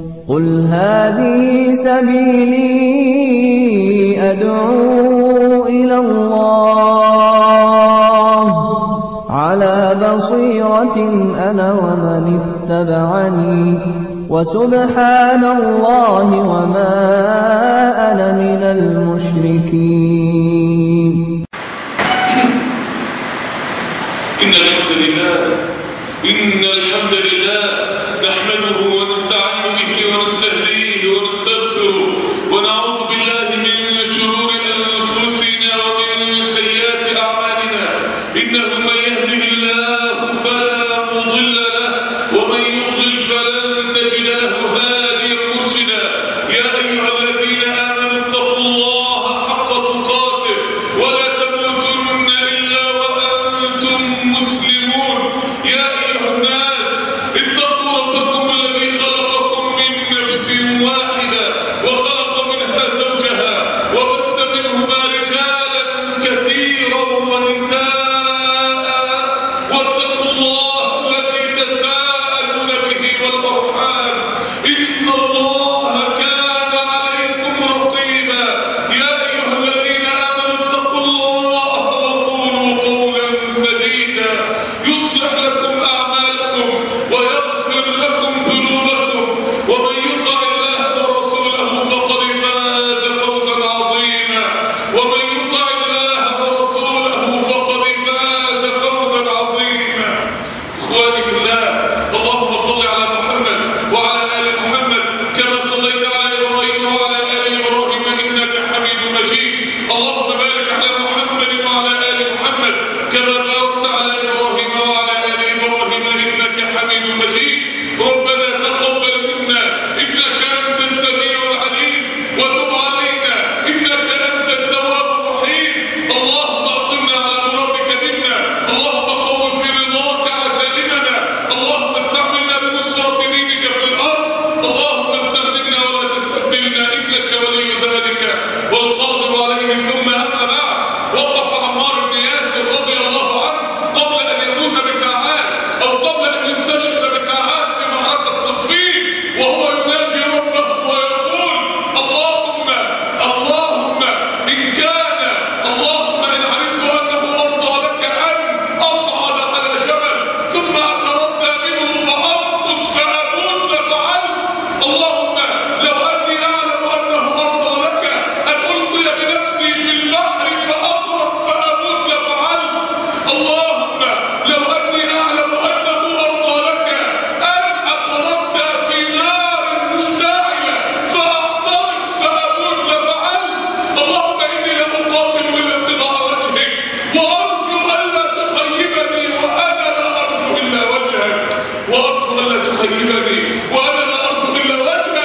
قل هذه سبيلي أدعو إلى الله على بصيرة أنا ومن اتبعني وسبحان الله وما أنا من المشركين إن الحمد لله إن الحمد لله نحمده ونستعين به ونستهديه ونستغفره ونعوذ بالله من شرور أنفسنا ومن سيئات أعمالنا إنه من يهده الله فلا مضل له ومن يضلل فلن تجد له هاديا مرشدا يا أيها الذين آمنوا اتقوا الله حق تقاته ولا تموتن إلا وأنتم مسلمون يا أيها الناس اتقوا ربكم الذي خلقكم من نفس واحدة وخلق منها زوجها وبث منهما رجالا كثيرا ونساء واتقوا الله الذي تساءلون به والأرحام إن الله كان عليكم رقيبا يا أيها الذين آمنوا اتقوا الله وقولوا قولا سديدا يصلح لكم أعمالكم ويغفر لكم ذنوبكم ومن يطع الله ورسوله فقد فاز فوزا عظيما ومن يطع الله ورسوله فقد فاز فوزا عظيما اخواني في الله اللهم صل على محمد وعلى ال محمد كما صليت على ابراهيم وعلى ال ابراهيم انك حميد مجيد اللهم بارك على محمد وعلى ال محمد كما باركت على ابراهيم وعلى ال ابراهيم انك حميد مجيد ربنا تقبل منا انك انت السميع العليم وتب علينا انك انت التواب الرحيم اللهم اقمنا على مرادك منا اللهم قو في رضاك عزائمنا اللهم استعملنا بنصرة دينك في الارض اللهم استخدمنا ولا تستبدلنا انك ولي ذلك والقادر عليه ثم اما بعد وقف عمار بن ياسر رضي الله عنه قبل ان يموت بساعات او قبل ان يستشهد بساعات في معركه صفين وهو يناجي ربه ويقول اللهم اللهم ان كان اللهم ان علمت انه ارضى لك ان اصعد على جبل ثم اتردى منه فاسقط فاموت لفعلت اللهم لو اني اعلم انه ارضى لك ان القي بنفسي في البحر فاغرق فاموت لفعلت اللهم لو اني اعلم انه ارضى لك ان اتردى في نار مشتعله فاحترق فاموت لفعلت اللهم اني لا اقاتل الا ابتغاء وجهك وارجو الا تخيبني وانا لا ارجو الا وجهك وارجو الا تخيبني وانا لا ارجو الا وجهك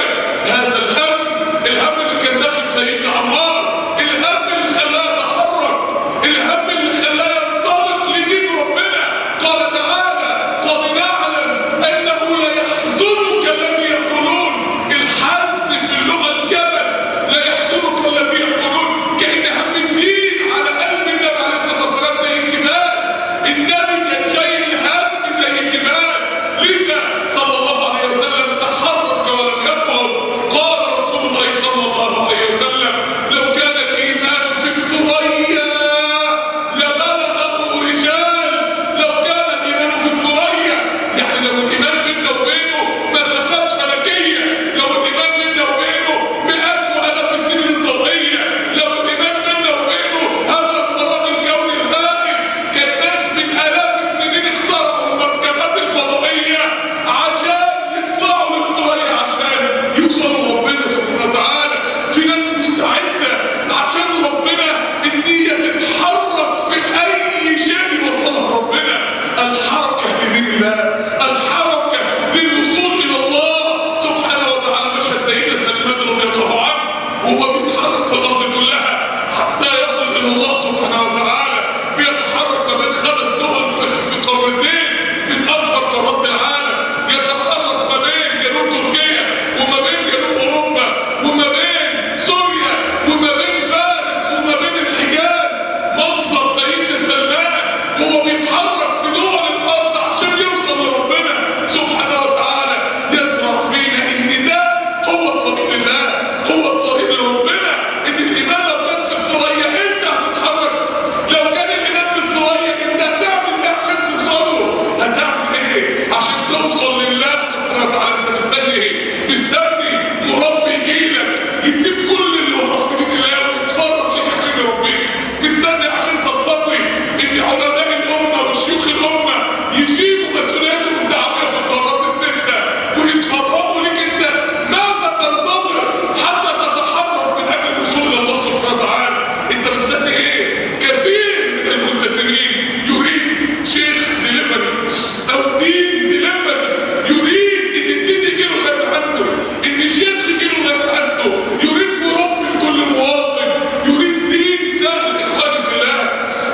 مستني مربي يجيلك يسيب كل اللي وراه في دين الله ويتفرغ لك عشان يربيك مستني عشان تنتقي ان علماء الامه وشيوخ الامه يسيبوا مسؤولياتهم الدعويه في القرارات السته ويتفرغوا لك انت ماذا تنتظر حتى تتحرك من اجل الوصول الى الله سبحانه وتعالى انت مستني ايه كثير من الملتزمين يريد شيخ دليفري او دين دليفري يريد ان الدين يجي له غير عنده ان شيخ يجي له غير عنده يريد مربي لكل مواطن يريد دين سهل اخواني في الله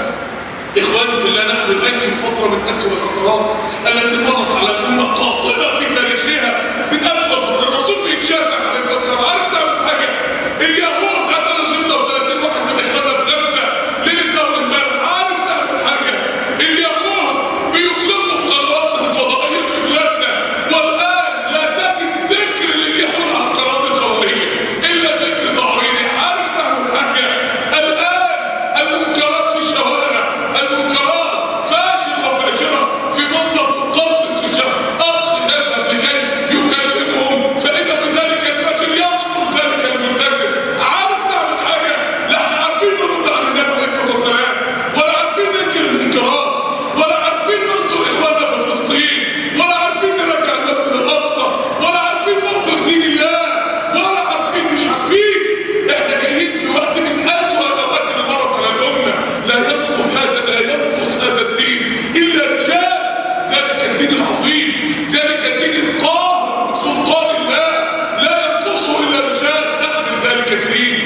إخواني في الله نحن الآن في فترة من أسوأ الفترات التي مرت على الأمة قاطبة في تاريخها من أسوأ فترة الرسول بيتشافع عليه الصلاة والسلام عارف تعمل حاجة اليهود قتلوا 36 واحد من إخواننا في غزة ليلة دور امبارح عارف تعمل حاجة اليهود بيطلقوا في قنواتنا الفضائية في بلادنا والآن لا تجد ذكر لليهود على القنوات الفضائية إلا ذكر ضعيني عارف تعمل حاجة الآن المنكرات في الشوارع المنكرات فاشل وفاجرة في منظر مقصص في الشارع أخ يذهب لكي يكلمهم فإذا بذلك الفاجر يقتل ذلك الملتزم عارف تعمل حاجة لا احنا عارفين نرد على النبي عليه الصلاة والسلام ولا عارفين ننكر المنكرات ولا عارفين ننصر إخواننا في فلسطين ولا عارفين نرجع المسجد الأقصى ولا عارفين ننصر دين الله ولا عارفين مش عارفين احنا جايين في وقت من أسوأ الأوقات اللي مرت على الأمة لا ينقص هذا لا ينقص هذا الدين إلا رجال ذلك الدين العظيم ذلك الدين القاهر سلطان الله لا ينقصه إلا رجال تخدم ذلك الدين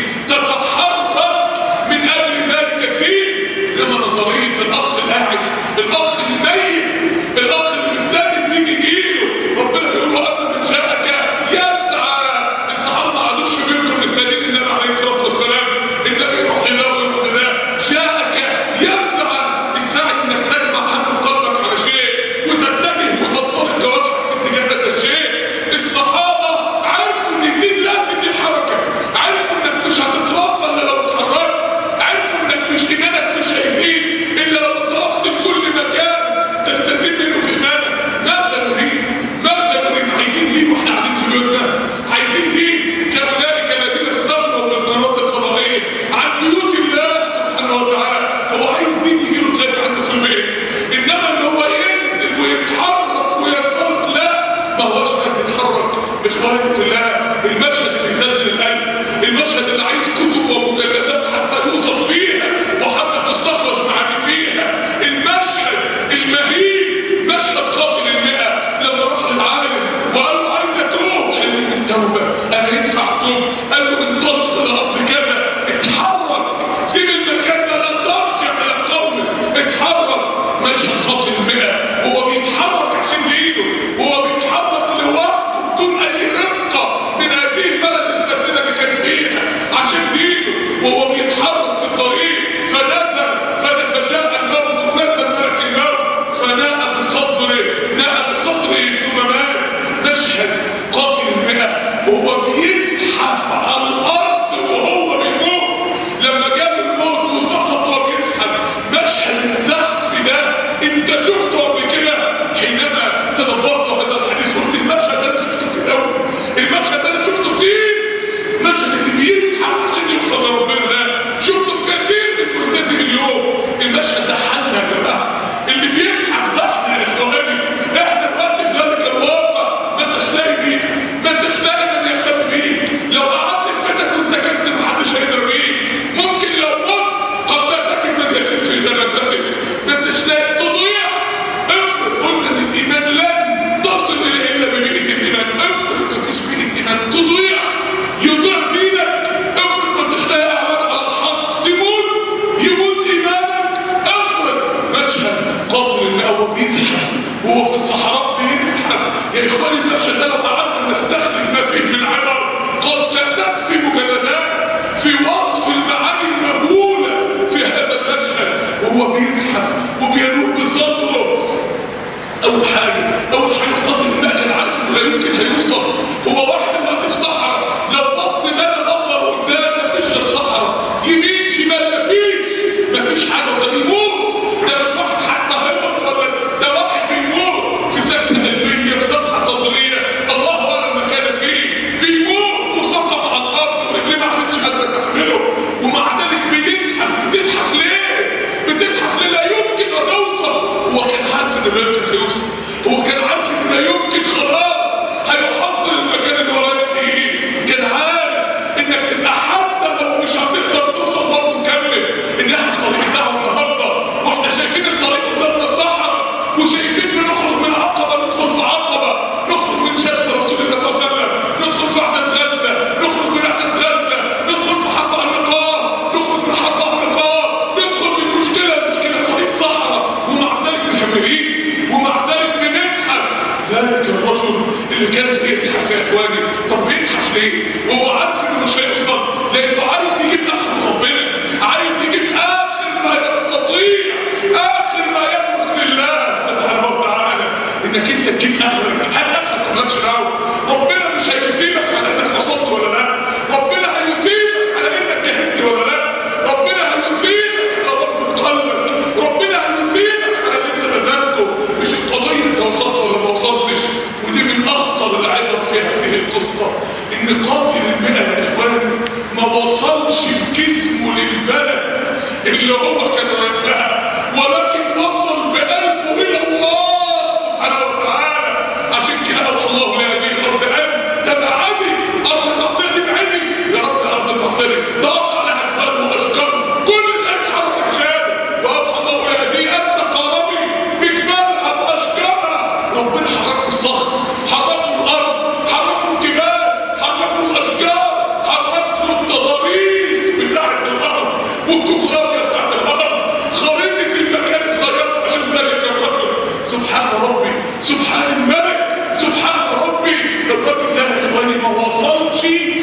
تتحرك من أجل ذلك الدين إنما نظرية الأخ القاعد الأخ الميت الأخ اللي مستني الدين يجيله ربنا بيقول له أما من شاءك يسعى الصحابة ما قعدوش في بيتهم مستنيين النبي عليه الصلاة والسلام النبي يروح لده ويروح لده شاءك يسعى السعي انك تجمع حد قلبك على شيء وتتجه وتنطلق جوارحك في اتجاه هذا الشيء الصحابة عرفوا ان الدين لازم الحركة عرفوا انك مش هتتربى الا لو اتحركت عرفوا انك مش ايمانك مش هيزيد الا لو انطلقت لكل مكان تستفيد منه في ايمانك ماذا نريد؟ ماذا نريد؟ عايزين دين واحنا قاعدين في بيوتنا عايزين دين كذلك الذين استغنوا بالقنوات الفضائية عن بيوت الله سبحانه وتعالى هو عايز دين يجي له لغايه عنده في البيت انما ان هو ينزل ويتحرك وينطلق لا ما هوش عايز يتحرك اخواني في الله المشهد اللي يزلزل القلب المشهد اللي عايز كتب ومجلدات حتى يوصف فيها وحتى تستخرج معاني فيها المشهد المهين مشهد قاتل المئة لما راح للعالم وقال له عايز اتوب قال له من توبه انا ينفع اتوب قال له انطلق للارض كذا اتحرك سيب المكان ده لا ترجع الى قومك اتحرك مشهد قاتل المئة هو بيتحرك عشان دينه هو بيتحرك لوحده بدون اي رفقه من هذه البلد الفاسده اللي كان فيها عشان دينه وهو بيتحرك في الطريق فنزل فجاء الموت نزل ملك الموت فناء بصدره ناء بصدره ثم مات مشهد قاتل المئة وهو بيزحف على الارض وهو بيموت لما جاب الموت وسقط وهو بيزحف مشهد الزحف ده انت شفته قبل كده حينما تدبرت هذا الحديث قلت المشهد ده انا شفته كتير قوي المشهد ده انا شفته كتير مشهد اللي بيزحف عشان يوصل لربنا ده شفته في كثير من ملتزم اليوم المشهد ده حالنا يا جماعه اللي بيزحف ده احنا يا اخواني احنا دلوقتي في ذلك الواقع ما انتش لاقي بيه ما انتش لاقي من يهتم بيه لو قعدت في بيتك وانت كسل محدش هيقدر بيك ممكن لو مت قد لا تكن من يسير في جنازتك ما انتش لاقي تضيع افرض قلنا ان الايمان لن تصل اليه الا ببيئه الايمان افرض ما فيش بيئه ايمان تضيع يضيع دينك افرض ما انتش لاقي اعمال على الحق تموت يموت ايمانك افرض مشهد قاتل ان هو بيزحف وهو في الصحراء بيزحف يا اخواني المشهد ده لو قعدنا نستخدم ما فيه من عبر قد لا تكفي مجلدات في وصف المعاني المهوله في هذا المشهد وهو بيزحف وبيروق بصدره اول حاجه اول حاجه قاتل المأجل عارف انه لا يمكن هيوصل هو واحد دلوقتي في صحراء لو بص مدى بصره قدام مفيش غير صحراء يمين شمال مفيش مفيش حاجه وده بيموت ده مش واحد حتى هيموت ولا ده واحد بيموت في سكته قلبيه في صفحه صدريه الله اعلم ما كان فيه وهو عارف انه مش هيوصل لانه عايز يجيب اخر ربنا عايز يجيب اخر ما يستطيع اخر ما يملك لله سبحانه وتعالى انك انت تجيب اخرك هل اخرك مالكش دعوه ربنا مش هيثيبك على انك وصلت ولا لا ربنا هيثيبك على انك جهدت ولا لا ربنا هيثيبك على ضربة قلبك ربنا هيثيبك على اللي انت بذلته مش القضيه انت وصلت ولا ما وصلتش ودي من اخطر العبر في هذه القصه ان قاتل المئة يا اخواني ما وصلش بجسمه للبلد اللي هو كان رايحها ولكن وصل بقلبه الى الله سبحانه وتعالى عشان كده اوحى الله لهذه الارض قال تبعدي ارض المعصيه دي بعيدي يا رب يا ارض المعصيه دي ضغط عليها جبال واشجار كل ده اتحرك عشان واوحى الله لهذه ان تقاربي بجبالها واشجارها ربنا حركوا الصخر حركوا الارض حركوا الجبال حركوا الاشجار حركوا التضاريس بتاعت الارض والجغرافيا بتاعت الارض خريطه المكان اتغيرت عشان ذلك الرجل سبحان ربي سبحان الملك سبحان ربي الراجل ده يا اخواني ما وصلش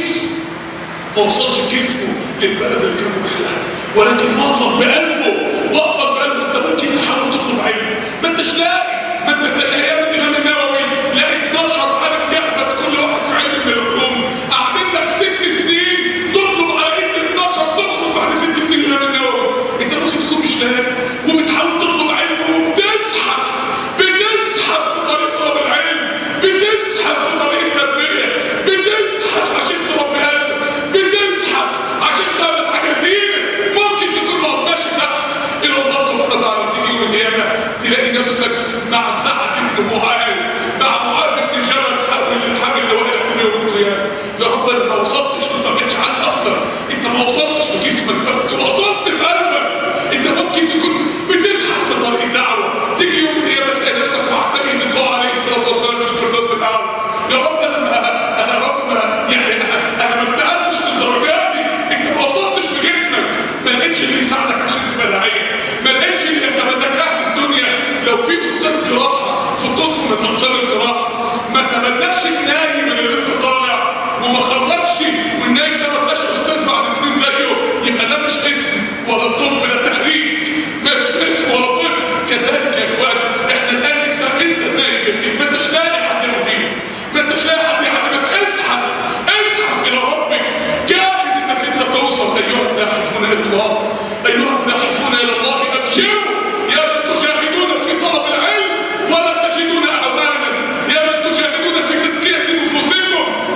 ما وصلش جسمه للبلد اللي كان رايح لها ولكن وصل بقلبه وصل بقلبه انت ممكن تحاول تطلب علم ما انتش لاقي ما انت زي ايام الامام النووي لاقي 12 عالم يحبس كل واحد في علم من العلوم قاعدين لك ست سنين تطلب على ايد ال 12 تخرج بعد ست سنين الامام النووي انت ممكن تكون مش لاقي وبتحاول تطلب علم وبتزحف بتزحف في طريق طلب العلم بتزحف في طريق التربيه بتزحف عشان تربي قلبك بتزحف عشان تعمل حاجه جديده ممكن تكون ما قدامش سقف الى الله سبحانه وتعالى تيجي يوم القيامه تلاقي نفسك مع سعد بن معاذ مع معاذ بن جبل خلق الحمل اللي واقع كل يوم القيامه يا رب انا ما وصلتش ما بقتش عندي اصلا انت ما وصلتش بجسمك بس وصلت بقلبك انت ممكن تكون بتزحف في طريق الدعوه تيجي يوم القيامه تلاقي نفسك مع سيد الدعاء عليه الصلاه والسلام في الفردوس الاعلى يا رب انا ما انا رب ما يعني انا انا ما اجتهدتش للدرجات دي انت ما وصلتش بجسمك ما لقيتش اللي يساعدك عشان تبقى داعيه ما لقيتش اللي انت بدك اهل الدنيا لو في استاذ قراءه في قسم من اقسام القراءه ما تمناش النايم اللي لسه طالع وما خرجش والنايم ده ما بقاش استاذ بعد سنين زيه يبقى ده مش اسم ولا طب ده تحريك ما مش اسم ولا طب كذلك يا اخوان احنا الان انت انت نايم يا سيدي ما انتش لاقي حد يهديك ما انتش لاقي حد يعلمك ازحف ازحف الى ربك جاهد انك انت توصل ايها الزاحفون الى الله ايها الزاحفون الى الله ابشروا يا من تجاهدون في طلب العلم ولا تجدون اعوانا يا من تجاهدون في تزكيه نفوسكم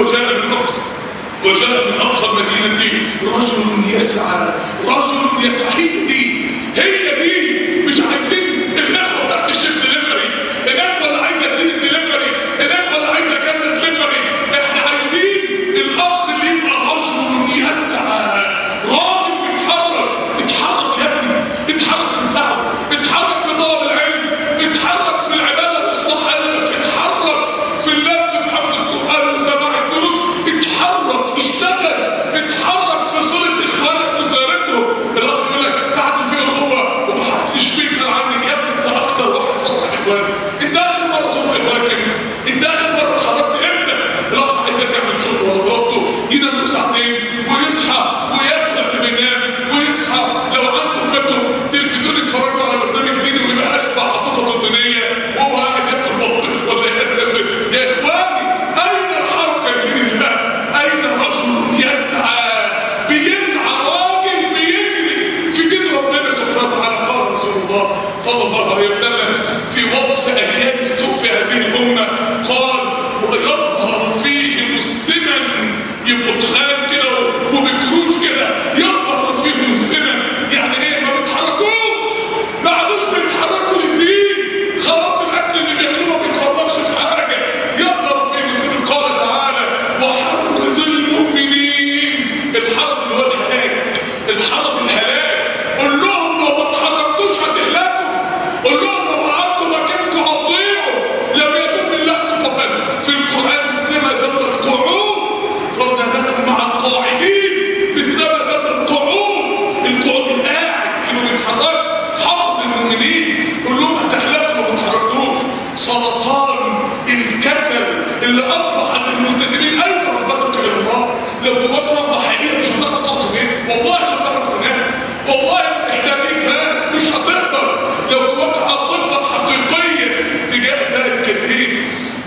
وجاء من اقصى وجاء من اقصى المدينه رجل يسعى رجل يسعى هي دي هي دي مش عايزين الاخوه تحت الشيف دليفري الاخوه اللي عايزه تدين دليفري الاخوه اللي عايزه كامل دليفري احنا عايزين الاخ اللي يبقى رجل يسعى راجل بيتحرك اتحرك يا ابني اتحرك في الدعوه اتحرك في طلب العلم اتحرك في العباده واصلاح قلبك اتحرك في اللف في حفظ القران وسماع الدروس اتحرك اشتغل اتحرك في صله اخوانك وزيارتهم الاخ يقول لك قعدت في اخوه ومحدش بيسال عنك يا ابني انت اكتر واحد بطل اخوانك انت اخر مره زرت اخوانك امتى؟ انت اخر مره حضرت امتى؟ الاخ عايز يعمل شغل ولا دراسته ينام له ساعتين ويصحى وياكل قبل ما ينام ويصحى لو عنده في بيته تلفزيون يتفرج على برنامج ديني ويبقى اشبع خططه الدينيه وهو قاعد ياكل بطيخ ولا يأذن يا اخواني اين الحركه لدين الله؟ اين رجل يسعى بيسعى راجل بيجري في دين ربنا سبحانه وتعالى قال رسول الله صلى الله عليه وسلم في وصف اجيال السوء في هذه الامه قال ويظهر فيهم السمن يبقوا تخان كده وبكروش كده يظهر فيهم السمن يعني ايه ما بيتحركوش ما عادوش بيتحركوا للدين خلاص الاكل اللي بياكلوه ما بيتفرجش في حاجه يظهر فيهم السمن قال تعالى وحرض المؤمنين الحرض اللي هو الهلاك الحرض الهلاك قول لهم لو ما اتحركتوش هتهلكوا قول لهم لو قعدتوا مكانكم هتضيعوا لم يتم الله صفة في القرآن مثلما ذم القعود فضلناكم مع القاعدين مثلما ذم القعود القعود القاعد اللي ما بيتحركش حرض المؤمنين قول لهم هتهلكوا ما بتتحركوش سرطان الكسل اللي اصبح عند الملتزمين اين رغبتك الى الله لو جواك رغبه حقيقيه مش هتعرف تقف فين والله ما تعرف تنام والله محتاجين مال مش هتقدر لو جواك عاطفه حقيقيه تجاه ذلك الدين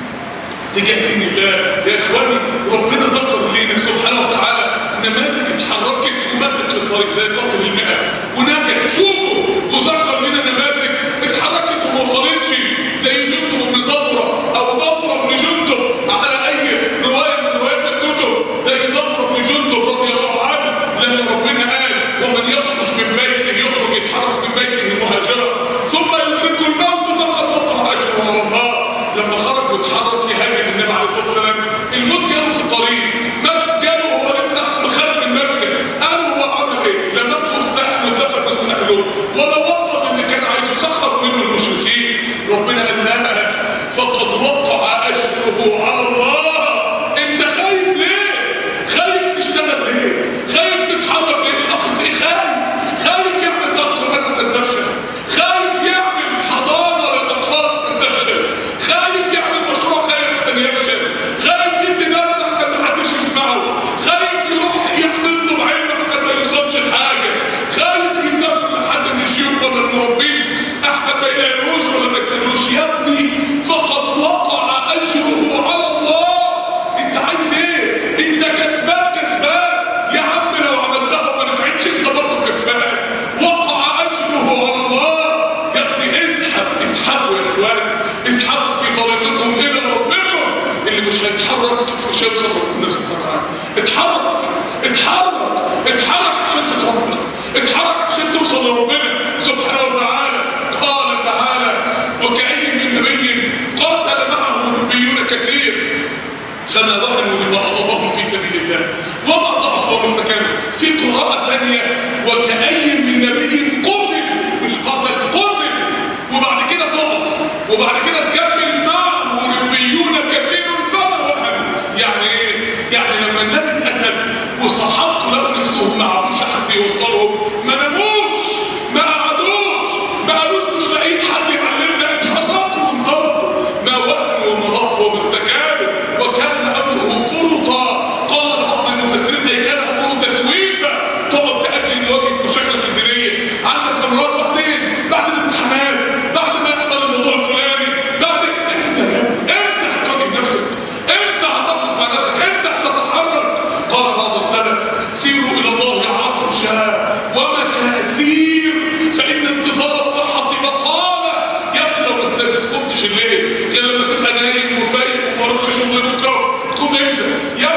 تجاه دين الله يا اخواني ربنا ذكر لينا سبحانه وتعالى نماذج اتحركت وماتت في الطريق زي قاتل المئة ونجت شوفوا وذكر لنا نماذج اتحركت وما وصلتش زي جندب بن ضبرة او ضبرة بن جندب على اي رواية من روايات الكتب زي ضبرة بن جندب رضي الله عنه لما ربنا قال ومن يخرج من بيته يخرج يتحرك من بيته مهاجرا ثم يدرك الموت فقد وقع اجره على الله لما خرج واتحرك يهاجم النبي عليه الصلاه والسلام الموت جاله في الطريق مات جاله وهو لسه خارج من مكه قالوا هو عمل ايه؟ لا مات وسط اهله ودفن وسط اهله ولا وصل اللي كان عايزه سخر منه المشركين ربنا قال لها فقد وقع اجره على الله انت خايف ليه؟ خايف تشتغل ليه؟ خايف تتحرك ليه؟ الاخ ايه خايف؟ خايف يعمل ضغط مدرسه نفسه خايف يعمل حضانه للاطفال احسن تفشل خايف يعمل مشروع خير احسن يفشل خايف يدي درس احسن ما حدش يسمعه خايف يروح يحضر له بعلم احسن ما يوصلش لحاجه خايف يسافر لحد من الشيوخ ولا المربين احسن ما يلاقيهوش ولا ما يستنوش يا ابني فقد وقع اجره على الله انت عايز ايه انت كسبان كسبان يا عم لو عملتها وما نفعتش انت برضه كسبان وقع اجره على الله يا ابني اسحب اسحبوا يا اخوان اسحبوا في طريقكم الى ربكم اللي مش هيتحرك مش هيوصل ربنا سبحانه وتعالى اتحرك اتحرك اتحرك عشان تتربى اتحرك عشان توصل لربنا سبحانه وتعالى قال تعالى وكأي من نبي قاتل معه ربيون كثير فما وهنوا بما اصابهم في سبيل الله وما ضعفوا وما استكانوا في قراءة ثانية وكأي من نبي قتل مش قتل قتل وبعد كده تقف وبعد كده تكمل معه ربيون كثير فما وهنوا يعني ايه؟ يعني لما النبي اتقتل وصحابته لقوا نفسهم ما عرفوش حد يوصلهم ما ناموش ما قعدوش ما قالوش مش لاقيين حد يعلمنا اتحركوا وانضربوا ما وهنوا وما ضعفوا وما استكانوا وكان امره فرطا قال بعض المفسرين ده كان امره تسويفا تقعد تاجل لوجهك مشاكلك الدينيه عندك امراض بعدين بعد الامتحانات بعد ما يحصل الموضوع الفلاني بعد انت انت هتواجه نفسك انت هتقف مع نفسك انت هتتحرك قال بعض السلف سيروا الى الله عرجا ومكاسير فان انتظار الصحه مقامه يا ابني لو ما استخدمتش الليل غير لما تبقى نايم وفايق وما رحتش شغل بكره تقوم امتى يا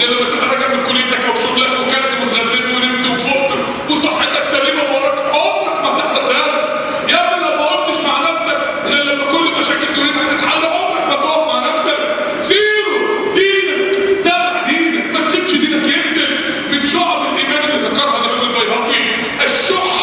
يا لما تبقى راجع من كليتك او شغلك وكلت واتغديت ونمت وفقت وصحتك سليمه وراك عمرك ما تحضر ده يا ابني لو ما وقفتش مع نفسك غير لما كل مشاكل دنيتك هتتحل عمرك ما تقف مع نفسك سيبه دينك تابع دينك ما تسيبش دينك ينزل من شعب الايمان اللي ذكرها الامام البيهقي الشح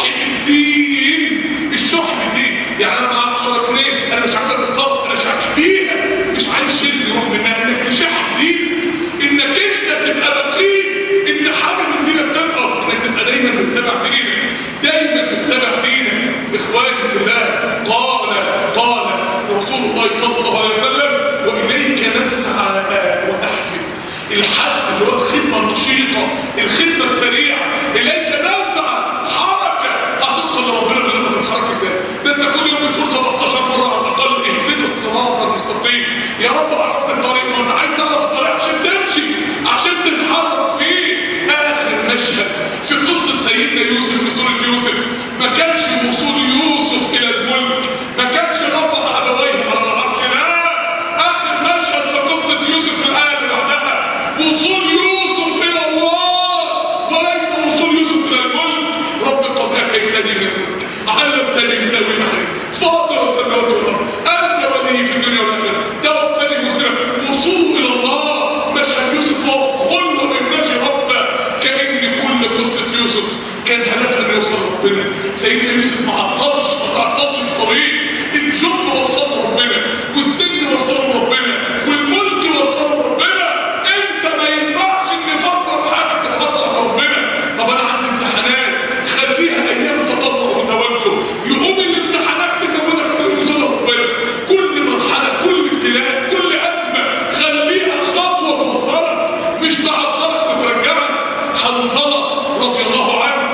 الدين الشح الدين يعني انا معاك 10 جنيه انا مش عايز اتصرف انا شح بيها مش عايز شيء يروح منها انك تشح دينك انك انت تبقى بخيل ان حاجه من دينك تنقص انك تبقى دايما بتتابع دينك دايما بتتابع دينك اخواني في الله قال قال رسول الله صلى الله عليه وسلم واليك نسعى ونحفد الحفد اللي هو الخدمه النشيطه الخدمه السريعه اليك نسعى حركه هتوصل لربنا من لما تتحرك ازاي ده انت كل يوم بتقول 17 مره على الاقل اهدنا الصراط المستقيم يا رب عرفنا الطريق ما انت عايز تعرف الطريق عشان تمشي عشان تتحرك فيه اخر مشهد في قصه سيدنا يوسف في سوره يوسف ما كانش وصول يوسف الى الملك ما كانش رفض ابويه على العرش لا اخر مشهد في قصه يوسف في الايه اللي بعدها وصول يوسف الى الله وليس وصول يوسف الى الملك رب قد اتيتني من الملك علمتني من تاويل الاحاديث فاطر السماوات والارض انت ولي في الدنيا والاخره توفني مسلما وصوله الى الله مشهد يوسف هو خلوه من نجي ربه كان كل قصه يوسف كان هدفها انه يوصل ربنا سيدنا يوسف ما عطلش ما تعطلش في الطريق الجب وصله ربنا والسجن وصله ربنا والملك وصله ربنا انت ما ينفعش ان فتره حاجه تتحضر ربنا طب انا عندي امتحانات خليها ايام تطلع وتوجه يقوم الامتحانات تزودك من وصول ربنا كل مرحله كل ابتلاء كل ازمه خليها خطوه توصلك مش تعطلك وترجعك حنظله رضي الله عنه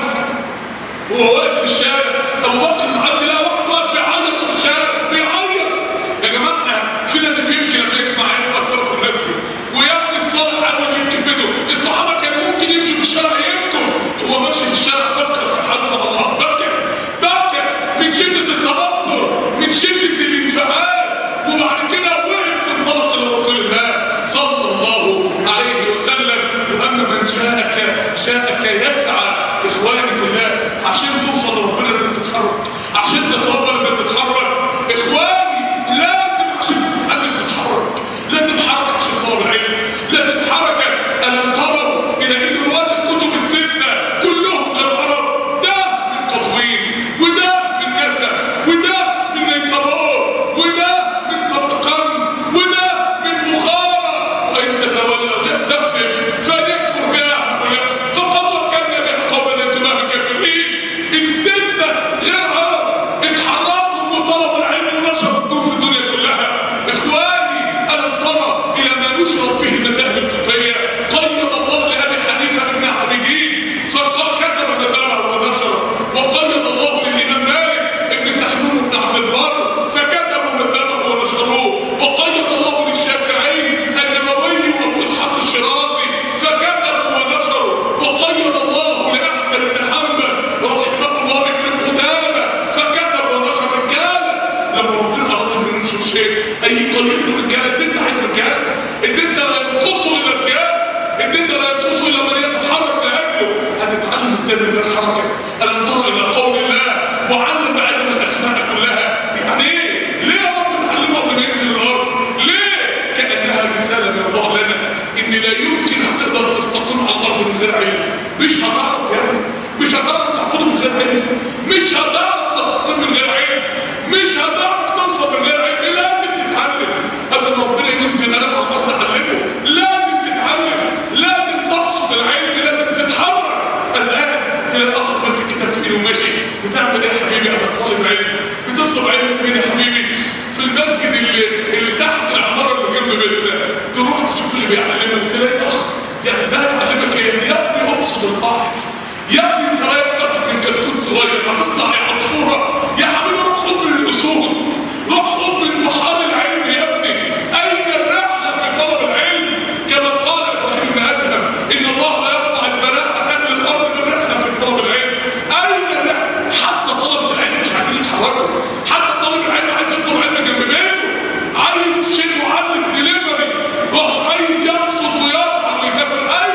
وهو واقف في الشارع ابو بكر معدي لها واحد واقف بيعيط في الشارع بيعيط يا جماعه احنا فينا اللي بيبكي لما يسمع عينه اثر في المسجد ويبكي الصالح اول يبكي في بيته الصحابه كانوا ممكن يمشوا في الشارع يبكوا هو ماشي في الشارع فكر في حاله مع الله بكى بكى من شده التاثر من شده الانفعال وبعد كده وقف انطلق الى رسول الله صلى الله عليه وسلم واما من جاءك جاءك يسعى اخواني في الله عشان توصل لربنا لازم تتحرك عشان تتربى لازم تتحرك اخواني لازم عشان تتعلم تتحرك لازم حركه عشان طلب العلم لازم حركه الم تروا الى ان رواه الكتب السته كلهم للعرب ده من قزوين وده من نسا وده من نيسابور وده من سمرقند وده من بخارى وان تتولوا يستخدم فليكفر بها هؤلاء فقد وكلنا بها قوما يسمع الكافرين ان سته غير عرب اتحركوا وطلبوا العلم ونشروا النور في الدنيا كلها اخواني الم ترى الى ما نشرت به المذاهب الفقهيه قيد الله لابي حنيفه بن عابدين فقد كتب مذهبه ونشره وقيد الله للامام مالك بن سحنون بن عبد البر فكتبوا مذهبه ونشروه وقيد الله للشافعي النووي وابو اسحاق الشيرازي فكتبوا ونشروا وقيد الله لاحمد بن حنبل رحمه الله ابن قدامه فكتب ونشر رجاله لما ربنا اراد ان ينشر شيء اي قليل من الرجاله الدين ده عايز رجاله الدين ده لا ينقصه الا رجال الدين ده لا ينقصه الا من يتحرك لاجله هتتعلم ازاي من غير حركه الم تر الى قول الله وعلم علم الاسماء كلها يعني ايه؟ ليه يا رب تعلمه قبل ما ينزل الارض؟ ليه؟ كانها رساله من الله لنا ان لا يمكن هتقدر تستقيم على الارض من غير علم مش هتعرف يا ابني مش هتعرف تحكم من غير علم مش هتعرف تستقيم من غير علم مش هتعرف توصل من غير علم لازم تتعلم قبل ما ربنا ينزل انا الارض تعلمه لازم تتعلم لازم تقصد العلم لازم تتحرك الان تلاقي اخ ماسك كتاب في ايده وماشي بتعمل ايه يا حبيبي انا طالب علم بتطلب علم فين يا حبيبي في المسجد اللي اللي تحت العماره اللي جنب بيتنا تروح تشوف اللي بيعلمك تلاقي اخ يعني ده يعلمك ايه يا ابني اقصد البحر يا ابني انت رايح تاخد من كرتون صغير هتطلع يا عصفوره يا حبيبي روح خد من الاصول روح خد من بحار العلم يا ابني اين الرحله في طلب العلم كما قال ابراهيم بن ادهم ان الله لا يرفع البلاء عن اهل الارض بالرحله في طلب العلم اين الرحله حتى طلبه العلم مش عايزين يتحركوا حتى طالب العلم عايز يطلب علم جنب بيته عايز شيء معلم ديليفري مش عايز يقصد ويرفع ويسافر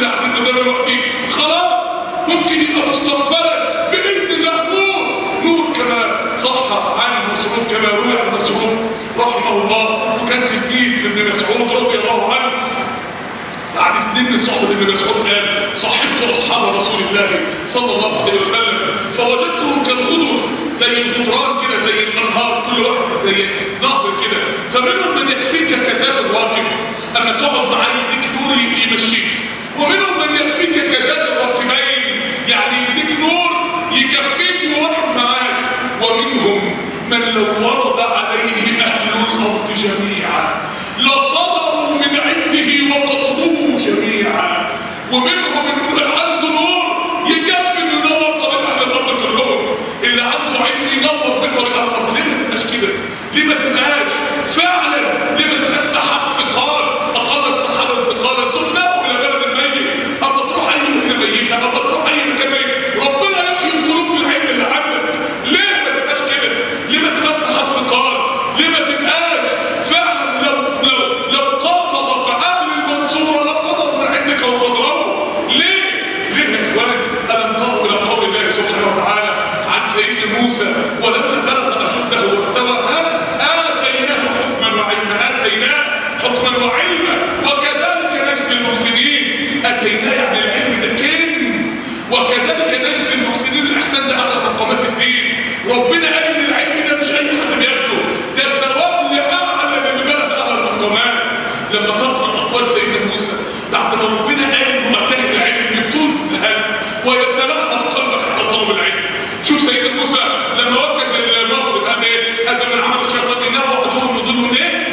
اللي قاعدين قدام دلوقتي خلاص ممكن يبقى مستقبلا باذن الله نور نور كما صح عن مسعود كما روي عن مسعود رحمه الله وكان تلميذ لابن مسعود رضي الله عنه بعد سنين من صحبة ابن مسعود قال صحبت أصحاب رسول الله صلى الله عليه وسلم فوجدتهم كالغدر زي الغدران كده زي الأنهار كل واحد زي نهر كده فمنهم من يكفيك كزاد الراكب أما تقعد معاه يديك نور يمشيك ومنهم من يكفيك كزاد الراكبين يعني يديك نور يكفيك وواحد معاه ومنهم من لو ورد عليه أهل الأرض جميعا لصدروا من عنده وقضوه جميعا ومنهم من عنده نور يكفي انه ينور طريق اهل الارض كلهم اللي عنده علم ينور بطريق اهل الارض ليه ما تبقاش كده؟ ليه ما تبقاش فعلا ليه ما تبقاش سحاب ثقال اقلت سحابا ثقالا سقناه الى بلد الميت اما تروح اي مكان ميت اما تروح اي مكان ميت ربنا يحيي القلوب بالعلم اللي عندك ليه ما تبقاش كده؟ ليه ما تبقاش سحاب ثقال؟ ليه ما تبقاش فعلا لو لو لو قاصدك اهل المنصوره لصدر من عندك وقدروا ليه؟ ليه يا اخوان؟ الم تروا الى قول الله سبحانه وتعالى عن سيدنا موسى ولما بلغ اشده واستوى ها اتيناه حكما وعلما اتيناه حكما وعلما وكذلك نجزي المحسنين اتيناه يعني العلم ده كنز وكذلك نجزي المحسنين الاحسان ده على مقامات الدين ربنا قال ان العلم ده مش اي حد بياخده ده ثواب لاعلى من بلد اهل المقامات لما تقرا اقوال سيدنا موسى بعد ما ربنا قال انه اتاه العلم بطول الذهب ويتلقى في قلبك على طلب العلم شوف سيدنا موسى لما وكز المصر قال ايه؟ قال من عمل الشيطان انه عدو مضل ايه؟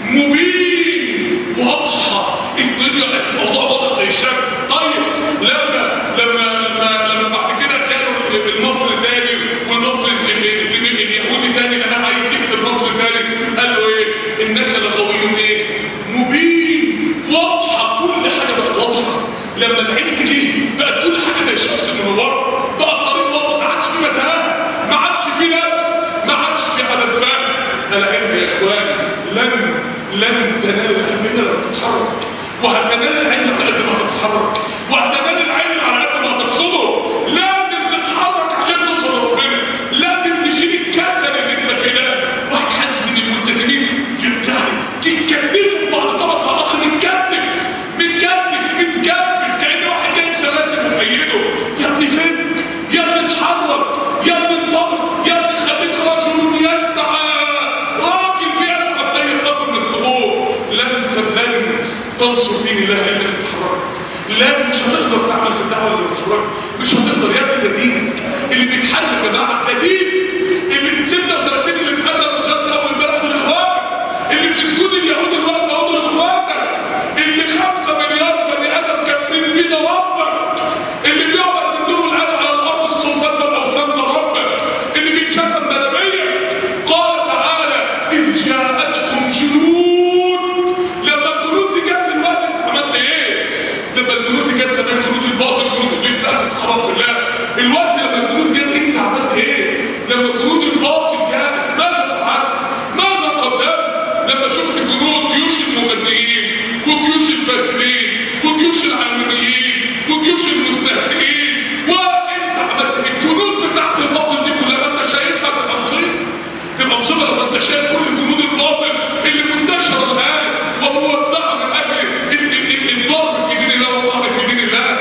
مبين واضحه الدنيا الموضوع واضح زي الشمس طيب لما لما لما لما بعد كده كانوا المصري تاني والمصري الزميل اليهودي تاني اللي انا عايز يكتب مصري تاني قال له ايه؟ انك لقوي ايه؟ مبين واضحه كل حاجه بقت واضحه لما العلم جه بقت كل حاجه زي الشمس المنوره بقى الطريق واضح ما عادش في متاهه ما عادش في لبس ما عادش في عدد فهم العلم يا اخواني لن لن تنال العلم الا لما تتحرك وهتنال العلم على قد ما تتحرك وهتنال العلم على قد ما تقصده لازم تتحرك عشان توصل لربنا لازم تشيل الكسل اللي انت فيه ده واحد حاسس ان الملتزمين يعني يتكلفوا في بعض طبعا مع اخر متكلف متكلف متكلف كان واحد جايب سلاسل في ميته يا ابني فين يا ابني اتحرك يا ابني انطلق يا ابني خليك رجل يسعى راجل بيسعى في اي خطر من الخطوط لن لن تنصر دين الله الا انت اتحركت لا مش هتقدر تعمل في الدعوه اللي اتحركت مش هتقدر يا ابني ده دينك اللي بيتحرك يا جماعه ده دين اللي 36 اللي اتقدم في غزه اول امبارح من اخوانك اللي في سجود اليهود الوقت اهو دول اخواتك اللي 5 مليار بني ادم كافرين بيه ده ربك اللي بيقعد تدور الان على الارض السلطان ده الاوثان ده ربك اللي بيتشتم بنبيك قال تعالى اذ جاءتكم جنود لما الجنود دي جت الوقت انت عملت ايه؟ لما الجنود دي جت زمان جنود الباطل جنود ابليس لا تستخبط في الله الوقت لما الجنود جت انت عملت ايه؟ لما جنود الباطل جت ماذا فعلت؟ ماذا قدمت؟ لما شفت جنود جيوش المغنيين وجيوش الفاسدين وجيوش العلمانيين وجيوش المستهزئين وانت عملت الجنود بتاعت الباطل دي كلها ما انت شايفها تبقى مصيبه تبقى مصيبه لما انت شايف كل جنود الباطل اللي منتشره الان وموزعه من اجل ال- ال- ال- الضرب في دين الله والطعن في دين الله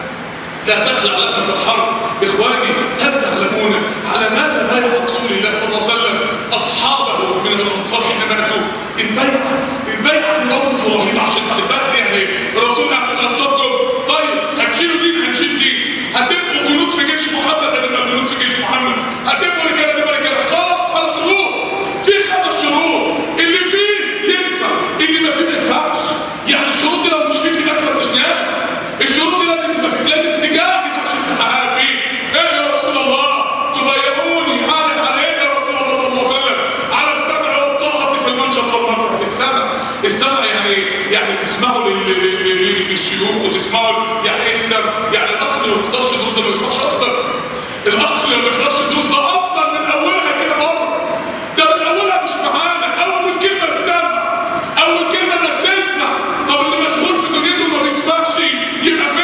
لا تخلع لكم الحرب اخواني هل تعلمون على ماذا بايع رسول الله صلى الله عليه وسلم اصحابه من الانصار حين ماتوا البيعه البيعه دي رمز رهيب عشان البيعه دي يعني الرسول قال للانصار طيب هتشيلوا دين هنشيل دين هتبقوا جنود في جيش محمد هنبقى جنود في جيش محمد هتبقوا رجاله هنبقى رجاله خلاص على شروط في خمس شروط اللي فيه ينفع اللي ما فيه ما ينفعش يعني الشروط دي لو مش فيك يبقى مش نافع الشروط دي لازم تبقى فيك لازم تجاهد عشان تحقق فيه ايه يا رسول الله تبايعوني على على ايه يا رسول الله صلى الله عليه وسلم على السمع والطاعه في المنشط والمكره السمع السمع يعني يعني تسمعوا لل- لل- لل- للشيوخ وتسمعوا يعني ايه السمع يعني الاخ اللي ما بيحضرش دروس ده ما بيسمعش اصلا الاخ اللي ما بيحضرش دروس ده اصلا من اولها كده بره ده من اولها مش معانا اول كلمه السمع اول كلمه انك تسمع طب اللي مشغول في دنيته ما بيسمعش يبقى في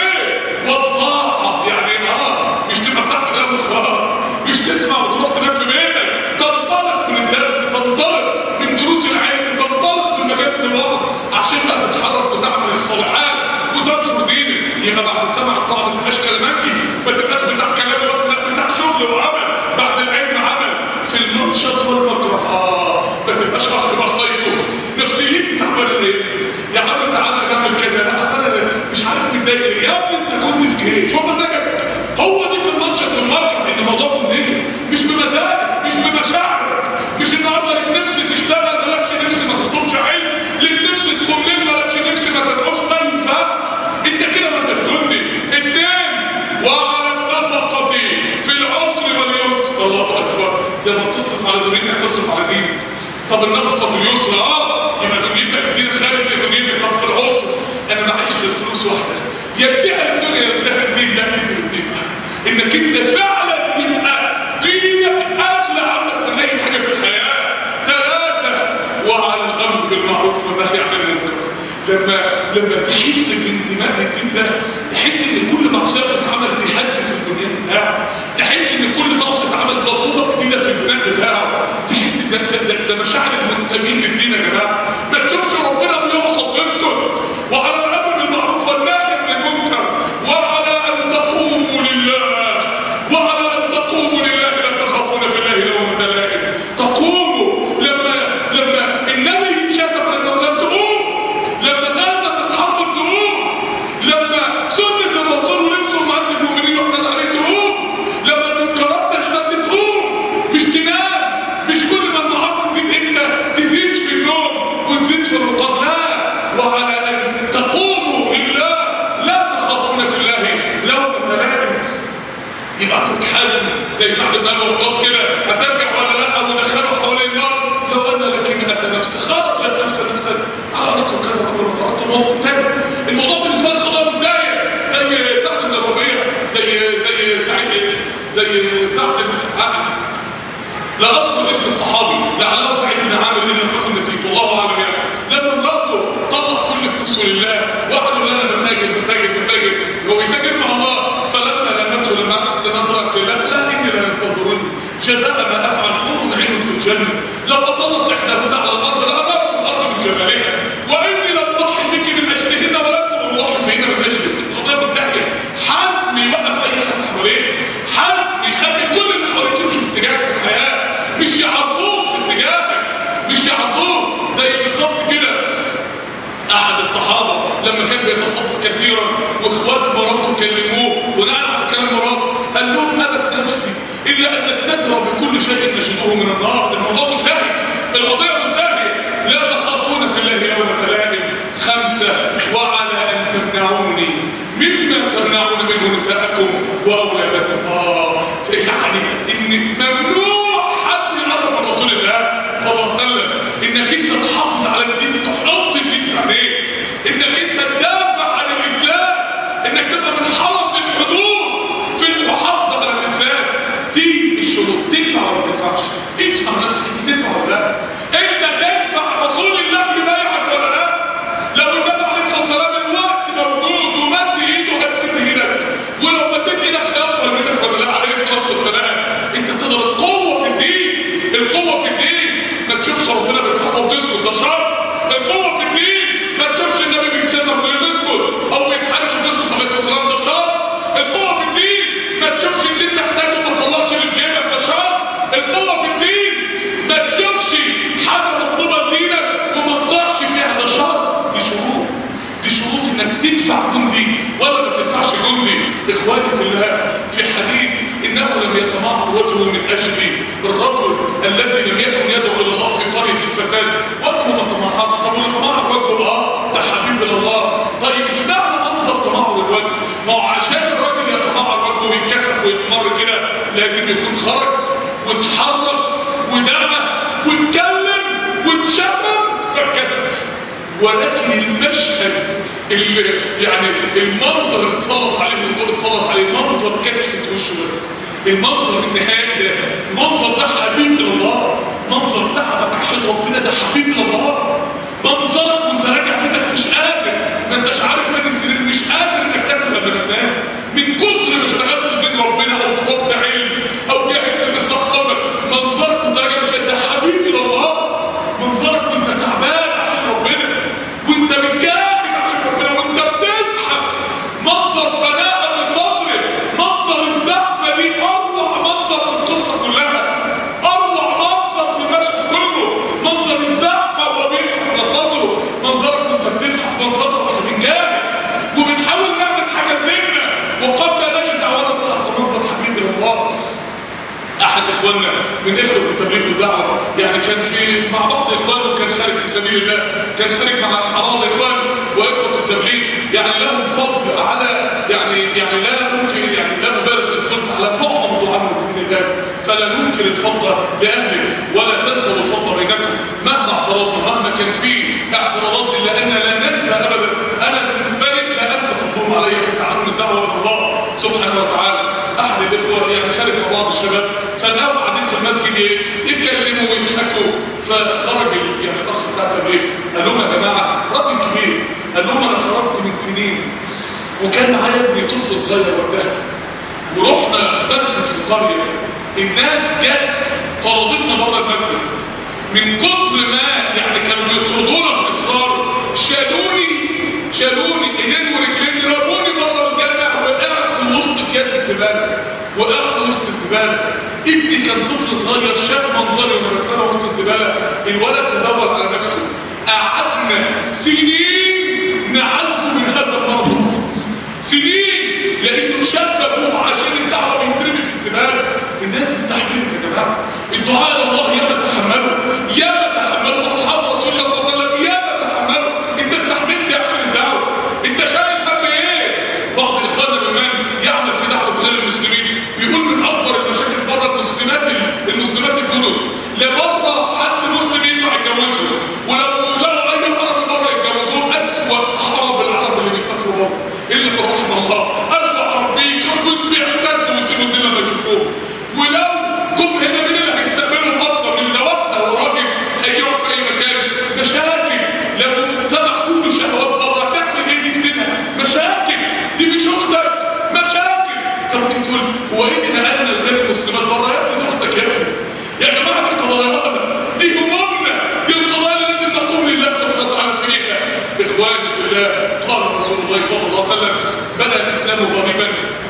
بعد سمع الطاعه ما تبقاش كلامنجي ما تبقاش بتاع كلام بس لا بتاع شغل وعمل بعد العلم عمل في المنشط والمكره اه ما تبقاش اخ بقى سايكو نفسيتي تعبانه ليه؟ يا عم تعالى نعمل كذا لا اصل انا مش عارف متضايق ليه يا ابني انت كنت في جيش هو مزاجك هو دي في المنشط والمكره ان الموضوع كوميدي مش بمزاجك مش بمشاعرك مش النهارده لك نفس تشتغل مالكش نفس ما تطلبش علم لك نفس تكون نجم مالكش نفس ما تدعوش طيب فاهم انت كده ما تخدمني اتنين وعلى النفقة في العسر واليسر الله اكبر زي ما بتصرف على دنيتك تصرف على دينك طب النفقة في اليسر اه يبقى دنيتك دين خالص يا دنيتك طب في العسر انا معيش غير فلوس واحدة يديها الدنيا يديها الدين لا دين الدين انك انت فعلا يبقى دينك اغلى عندك من اي حاجة في الحياة ثلاثة وعلى الامر بالمعروف والنهي عن المنكر لما لما تحس بانتماء للدين ده تحس ان كل معصيه بتتعمل دي حد في البنيان بتاعه تحس ان كل طاقه بتتعمل بطوله جديده في البناء بتاعه تحس ان ده ده, ده, ده مشاعر المنتمين للدين يا جماعه ما تشوفش ربنا بيقصد ويسكت وعلى الامر بالمعروف والنهي عن المنكر وعلى ان تقوموا لله وعلى ان تقوموا لله لا تخافون في الله لومة لائم تقوموا لما لما النبي شتم عليه الصلاه والسلام تقوم لما غزه تتحصل تقوم لما سنه الرسول ولبسوا معاك المؤمنين واحتاج عليك تقوم لما المنكرات تشتد تقوم مش تنام مش كل ما المعاصي تزيد انت تزيد في النوم وتزيد في الرقاب لا وعلى ان تقوموا لله لا تخافون في الله لومة لائم يبقى عندك حزم زي سعد بن ابي وقاص كده هترجع ولا لا ودخله حوالين النار لو ان لك مئة نفس خرجت نفس نفسا على نقل كذا قبل ما طلعت الموضوع انتهى الموضوع بالنسبه لك قضاء بدايه زي سعد بن الربيع زي زي سعيد زي سعد بن انس لا اذكر اسم الصحابي لعله سعيد بن عامر ان لم اكن نسيت والله اعلم يعني لما امراته طلع كل فلوسه لله وقالوا لا انا بتاجر بتاجر بتاجر هو بيتاجر مع الله فلما لمته لما اخذت نظرك لله لا اني لا ينتظرون جزاء ما افعل حور عين في الجنه لو اطلت احداهن على الارض لامرت الارض من جمالها واني لم اضحي بك من اجلهن ولست مضحي بهن من اجلك الله منتهيه حزم يوقف اي حد حواليك حزم يخلي كل اللي حواليك يمشوا في اتجاهك في الحياه مش يعرضوك في اتجاهك مش يعرضوك زي بالظبط كده احد الصحابه لما كان بيتصدق كثيرا واخوات مراته كلموه ونقل على كلام مراته قال لهم ابت نفسي الا ان نستتر بكل شيء نجده من النار الموضوع منتهي القضيه منتهيه لا تخافون في الله يوم لائم خمسه وعلى ان تمنعوني مما تمنعون منه نساءكم واولادكم اه يعني ان ممنوع حد يقرب من رسول الله صلى الله عليه وسلم انك انت تحافظ على الدين تحط الدين في عينيك انك انت تدافع عن الاسلام انك تبقى من حرس الحدود في المحافظه على الاسلام دي الشروط تدفع ولا ما تدفعش اسمع نفسك انت تدفع ولا لا انت تدفع رسول الله يبايعك ولا لا لو النبي عليه الصلاه والسلام الوقت موجود ومد ايده هتمد ايدك ولو مديت ايدك هيقبل منك ولا لا عليه الصلاه والسلام انت تقدر القوه في الدين القوه في الدين ما تشوفش ربنا بالحصى وتسكت ده شر القوه في الدين ما تشوفش النبي بيتسلم وتسكت او بيتحارب وتسكت عليه الصلاه والسلام ده شر القوه في الدين ما تشوفش الدين محتاج وما تطلعش اللي في جيبك ده شر القوه في الدين ما تشوفش حاجه مطلوبه لدينك وما تضيعش فيها ده شر دي شروط دي شروط انك تدفع جندي ولا ما تدفعش جندي اخواني في الله في حديث انه لم يتمعر وجهه من اجل الرجل الذي لم يكن يدعو الى الله في قريه الفساد وجهه ما تمعر طب واللي تمعر وجهه اه ده حبيب الى الله طيب اشمعنى منظر تمعر الوجه ما هو عشان الراجل يتمعر وجهه ويتكسف ويتمر كده لازم يكون خرج واتحرك ودعى واتكلم واتشمم فاتكسف ولكن المشهد اللي يعني المنظر اللي اتسلط عليه الدكتور اتسلط عليه منظر كشفة وشه بس المنظر النهائي ده المنظر ده حبيب لله منظر تعبك عشان ربنا ده حبيب لله منظرك وانت راجع بيتك مش قادر ما انتش عارف فين السرير مش قادر انك تاكل لما تنام من كتر ما اشتغلت بين ربنا او طلبت علم او جهلت مستقبلك منظرك وانت راجع مش ده حبيب لله منظرك وانت تعبان عشان ربنا وانت بتجاهد عشان ربنا وانت بتزحف منظر فنان وقد لا نجد دعوانا الحق منظر حبيب الى الله احد اخواننا من اخوه التبليغ والدعوه يعني كان في مع بعض اخوانه كان خارج في سبيل الله كان خارج مع بعض اخوانه واخوه التبليغ يعني لهم فضل على يعني يعني لا ممكن يعني لا مبالغ ان قلت على معظم دعاء المؤمنين الله فلا ننكر الفضل لاهله ولا تنسوا الفضل بينكم مهما اعترضنا مهما كان في اعتراضات الا ان لا ننسى ابدا انا بالنسبه لي لا انسى فضلهم علي في تعلم الدعوه الى الله سبحانه وتعالى احد الاخوه يعني خارج مع بعض الشباب فلقوا قاعدين في المسجد ايه يتكلموا ويضحكوا فخرج ال- يعني الاخ بتاع التبليغ قال لهم يا جماعه راجل كبير قال لهم انا خرجت من سنين وكان معايا ابني طفل صغير وقتها ورحنا مسجد في القريه الناس جت طردتنا بره المسجد من كتر ما يعني كانوا بيطردونا باصرار شالوني شالوني ايدين ورجلين رموني بره الجامع وقعت وسط اكياس الزباله وقعت وسط الزباله ابني كان طفل صغير شاف منظري وانا بترمى وسط الزباله الولد تدور على نفسه قعدنا سنين نعالجه من هذا المرض سنين لانه شاف ابوه عشان الدعوه بيترمي في الزباله الناس استحملت يا جماعه الدعاء الى الله ياما تحملوا ياما تحملوا اصحاب رسول الله صلى الله عليه وسلم ياما تحملوا انت استحملت يا عشان الدعوه انت شايل هم ايه بعض اخواننا بمن يعمل في دعوه غير المسلمين بيقول من اكبر المشاكل بره المسلمات المسلمات الجدد لبره حد مسلم ينفع يتجوزه ولو لقوا اي عربي بره يتجوزوه اسوء عرب العرب اللي بيسافروا بره الا من رحم الله اسوء عربي كنت بيعتدوا ويسيبوا الدنيا ما يشوفوه ولو جم هنا مين اللي هيستقبلهم اصلا من دواتنا والراجل هيقعد في اي مكان مشاكل لو تبع كل شهوات بره هتعمل ايه دي كده مشاكل دي مش اختك مشاكل انت ممكن تقول هو ايه اللي نقلنا لغير المسلمات بره يا ابني دي اختك يا ابني يا جماعه دي قضايانا دي همومنا دي القضايا اللي لازم نقوم لله سبحانه وتعالى فيها اخواني في الله قال رسول الله صلى الله عليه وسلم بدا الاسلام غريبا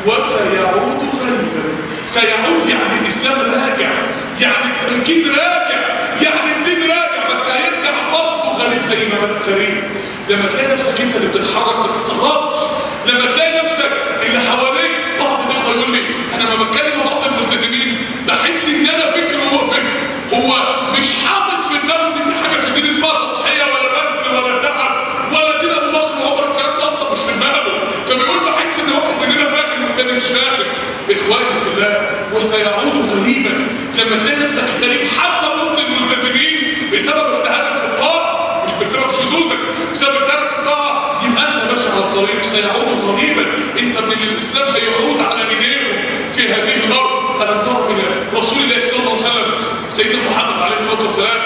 وسيعود غريبا سيعود يعني الاسلام راجع يعني التمكين راجع يعني الدين راجع بس هيرجع برضه غريب زي ما بدا غريب لما تلاقي نفسك انت اللي بتتحرك ما تستغربش لما تلاقي نفسك اللي حواليك بعض الاخوه يقول لي انا لما بتكلم مع بعض الملتزمين بحس ان انا فكر وهو فكر هو مش حاطط في دماغه ان في حاجه في الدين اسمها تضحيه ولا بذل ولا تعب ولا دين ابو بكر وعمر الكلام ده اصلا مش في دماغه فبيقول بحس ان واحد مننا فاهم والتاني مش فاهم اخواني في الله وسيعود غريبا لما تلاقي نفسك غريب حتى وسط الملتزمين بسبب اجتهادك في الطاعه مش بسبب شذوذك بسبب اجتهادك في الطاعه يبقى انت ماشي على الطريق سيعود غريبا انت من الاسلام هيعود على ايديهم في هذه الارض الم تر الى رسول الله صلى الله عليه وسلم سيدنا محمد عليه الصلاه والسلام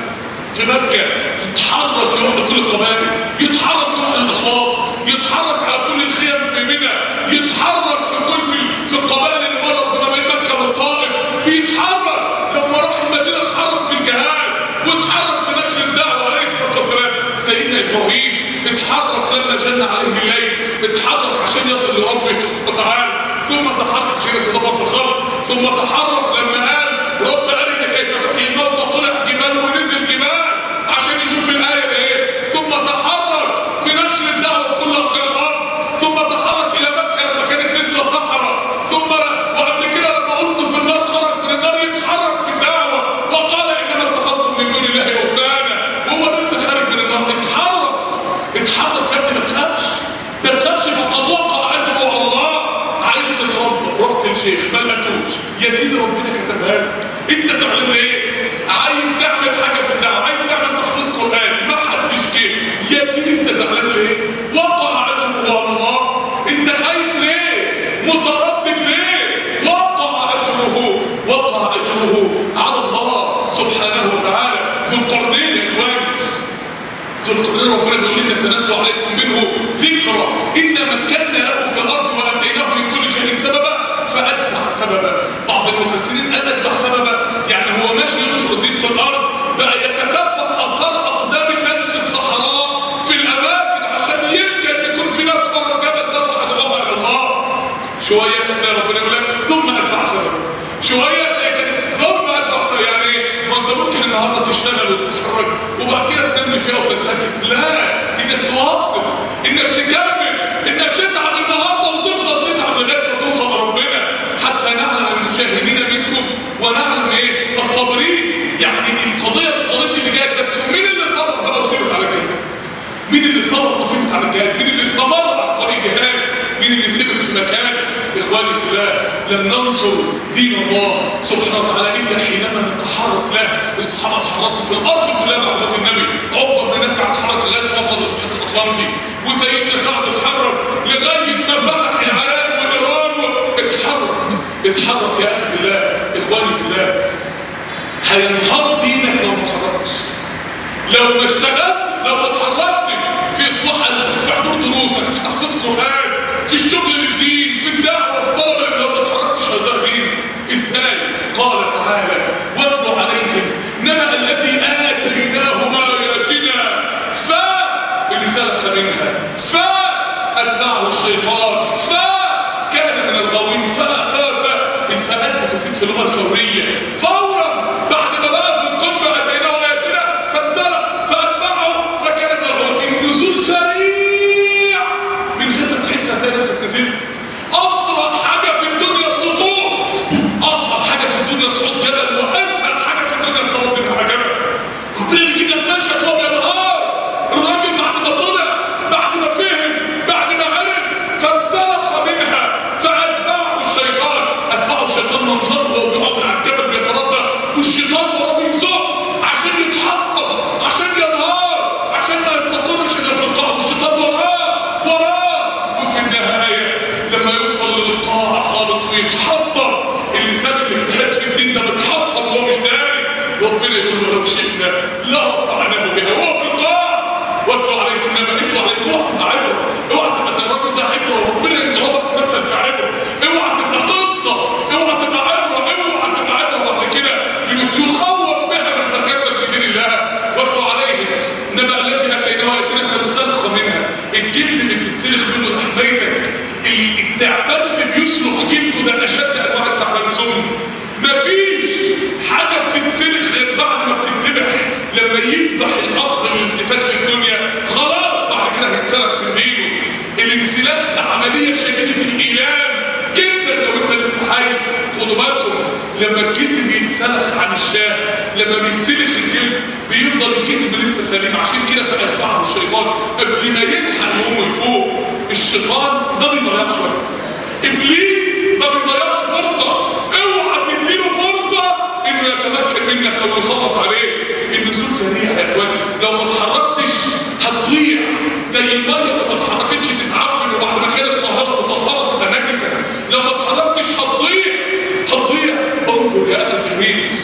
في مكة يتحرك يروح لكل القبائل يتحرك يروح للأسواق يتحرك على كل الخيام في منى يتحرك في كل في, في القبائل اللي مرت ما بين مكة والطائف بيتحرك لما راح المدينة اتحرك في الجهاد واتحرك في نشر الدعوة عليه الصلاة والسلام سيدنا إبراهيم اتحرك لما جن عليه الليل اتحرك عشان يصل لربه سبحانه وتعالى ثم تحرك عشان يتدبر في الخلق ثم تحرك لما قال رب أرنا كيف تحيي الموتى طلع جبال ونزل جبال عشان يشوف الآية ده ايه ثم تحرك في نشر الدعوة في كل أرض الأرض ثم تحرك إلى مكة لما كانت لسه صحراء ثم وقبل كده لما قلت في النار خرج من النار يتحرك في الدعوة وقال إنما اتخذتم من دون الله أوثانا وهو لسه خارج من النار اتحرك اتحرك يا ابني ما تخافش ما تخافش فقد وقع أجره على الله عايز تتربى رحت لشيخ ما لقيتوش يا سيدي ربنا كتبها لك انت تعمل ايه؟ عايز تعمل حاجه في الدعوه عايز تعمل تحفيظ قران ما حدش جه يا سيدي انت زعلان ليه؟ وقع اجره على الله انت خايف ليه؟ متردد ليه؟ وقع اجره وقع اجره على الله سبحانه وتعالى في القرنين يا اخواني ذو القرنين ربنا بيقول لنا سنتلو عليكم منه ذكرى ان مكنا له في الارض واتيناه من كل شيء سببا فاتبع سببا بعض المفسرين قال اتبع سببا يعني هو ماشي ينشر الدين في الارض بقى يتتبع اثار اقدام الناس في الصحراء في الاماكن عشان يمكن يكون في ناس بره الجبل ده راح تدعوها الى الله شويه تلاقي ربنا يقول لك ثم اتبع سببا شويه تلاقي ثم اتبع سببا يعني ايه؟ ما انت ممكن النهارده تشتغل وتتخرج وبعد كده تنمي فيها وتتركز لا انك تواصل انك تكمل انك تتعب النهارده وتفضل تتعب لغايه المشاهدين منكم ونعلم ايه الصابرين يعني القضيه مش قضيه اللي جايه بس مين اللي صبر بقى وصبر على الجهاد مين اللي صبر وصبر على الجهاد مين اللي استمر على طريق الجهاد مين اللي ثبت في مكانه اخواني في الله لن ننصر دين الله سبحانه وتعالى الا حينما نتحرك له الصحابه اتحركوا في الارض كلها بعد موت النبي عقبه بن نافع اتحرك لغايه وصل المحيط الاطلنطي وسيدنا سعد اتحرك لغايه ما فتح العراق وايران اتحرك اتحرك يا اخي في الله اخواني في الله هينهار دينك لو ما اتحركتش لو ما اشتغلت لو ما اتحركتش في اصلاح في حضور دروسك في تحفيظ قران في الشغل للدين في الدعوه في طلب لو ما اتحركتش هتضيع دينك ازاي قال تعالى واتلو عليهم نبأ الذي آتيناه آياتنا فاللي سلخ منها فأتبعه الشيطان فكان من الغاوين فأخاف الفاءات بتفيد في اللغة الفورية فورا بعد ما بقى في القمة أتيناه آياتنا فانسلخ فأتبعه فكان من الغاوين نزول سريع من غير ما تحس هتلاقي نفسك نزلت أسرع حاجة في الدنيا السطوع أصعب حاجة في الدنيا صعود جبل وأسهل حاجة في الدنيا الطلب من على جبل ربنا يجيب لك مشهد وهو بينهار الراجل بعد ما طلع بعد ما فهم بعد ما عرف فانسلخ منها فأتبعه الشيطان أتبعه الشيطان منظره وهو بيقع من على الجبل بيتردى والشيطان وراه بيزق عشان يتحطم عشان ينهار عشان ما يستقرش إلا في القاع والشيطان وراه وراه وفي النهاية لما يوصل للقاع خالص ويتحطم اللي ساب الاجتهاد في الدين ده متحطم وهو مش داري ربنا يقول له لو شئنا لرفعناه بها وهو في القاع واتلو عليكم نبأ اتلو عليكم اوعى تبقى عبره اوعى تبقى زي الراجل ده عبره وربنا يضربك مثل في عبره اوعى تبقى قصه اوعى تبقى عبره اوعى تبقى عبره بعد كده يخوف بها من تكسر في دين الله واتلو عليهم نبأ الذي اتيناه ايتنا فانسلخ منها الجلد اللي بتتسلخ منه ده حبايبك التعبان اللي بيسلخ جلده ده اشد انواع التعبان سم مفيش حاجه بتتسلخ غير بعد ما بتتذبح لما يذبح الاخ الالتفات للدنيا خلاص بعد كده هيتسلخ من ايده الانسلاخ ده عمليه شديده الايلام جدا لو انت لسه حي خدوا بالكم لما الجلد بيتسلخ عن الشاه لما بيتسلخ الجلد بيفضل الجسم لسه سليم عشان كده فاتبعه الشيطان قبل ما يلحق يقوم لفوق الشيطان ما بيضيعش وقت ابليس ما بيضيعش فرصه اوعى تديله فرصه انه يتمكن منك او يسلط عليك النزول سريع يا اخوان لو ما اتحركتش هتضيع زي الميه لو ما اتحركتش تتعفن وبعد ما كانت طاهره وطهاره تبقى نجسه لو ما اتحركتش هتضيع هتضيع انظر يا اخي الكريم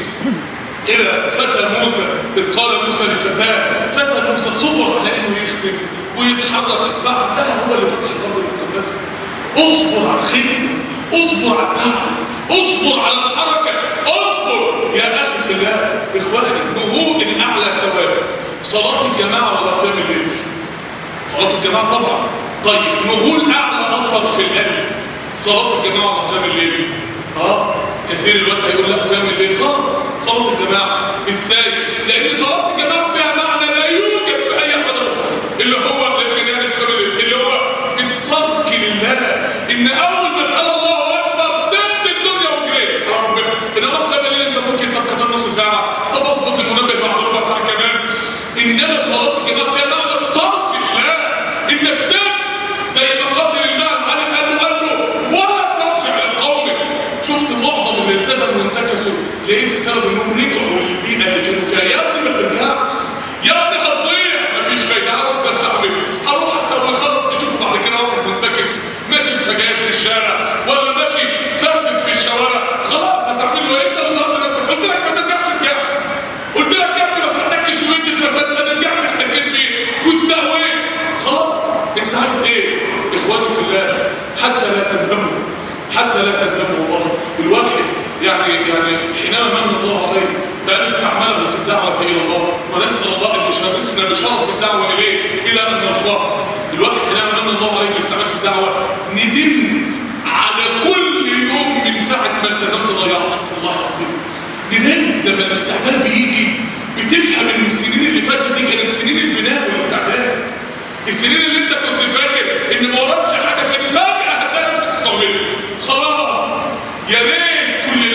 إلى فتى موسى إذ قال موسى لفتاه فتى موسى صبر على إنه يخدم ويتحرك بعدها هو اللي فتح الأرض المقدسة اصبر على الخدمة اصبر على الدعوة اصبر على الحركة اصبر يا أخي في الله إخواني نهوض الأعلى ثواب صلاة الجماعة ولا قيام الليل صلاة الجماعة طبعا طيب نهول أعلى أفضل في القلب صلاة الجماعة ولا قيام الليل اه كثير الوقت هيقول لا قيام الليل غلط صلاة الجماعة ازاي؟ لأن صلاة الجماعة فيها معنى لا يوجد في أي حاجة أخرى اللي هو الابتداء اللي هو الترك لله إن أول ما تقال الله أكبر سبت الدنيا وجريت يا رب إنما قيام الليل أنت ممكن طب كمان نص ساعة طب أظبط المنبه بعد ربع ساعة كمان إنما صلاة الجماعة فيها معنى الترك لله إنك سبت زي ما قدر الماء عليه قال له قال له ولا ترجع لقومك شفت معظم اللي التزموا وانتكسوا لقيت سبب انهم رجعوا للبيئه اللي كانوا فيها يا ابني ما ترجعش يا ابني هتضيع مفيش فايده اروح بس اعمل اروح اسوي خلاص تشوف بعد كده واحد منتكس ماشي بسجاير في الشارع ولا ماشي فاسد في الشوارع خلاص هتعمل له ايه انت النهارده نفسك قلت لك ما ترجعش ترجع قلت لك يا ابني ما تحتكش وانت الفساد ما ترجع احتكيت بيه واستهويت خلاص انت عايز ايه اخواني في الله حتى لا تندموا حتى لا تندموا والله الواحد يعني يعني حينما من الله عليه بأن استعمله في الدعوة إلى الله ونسأل الله أن يشرفنا بشرف الدعوة إليه إلى أن الله الواحد حينما من الله عليه باستعمال في الدعوة ندم على كل يوم من ساعة ما التزمت ضيعت والله العظيم ندم لما الاستعمال بيجي بتفهم ان السنين اللي فاتت دي كانت سنين البناء والاستعداد السنين اللي انت كنت فاكر ان ما وراكش حاجه كان فجاه هتلاقي نفسك استعملت خلاص يا ريت كل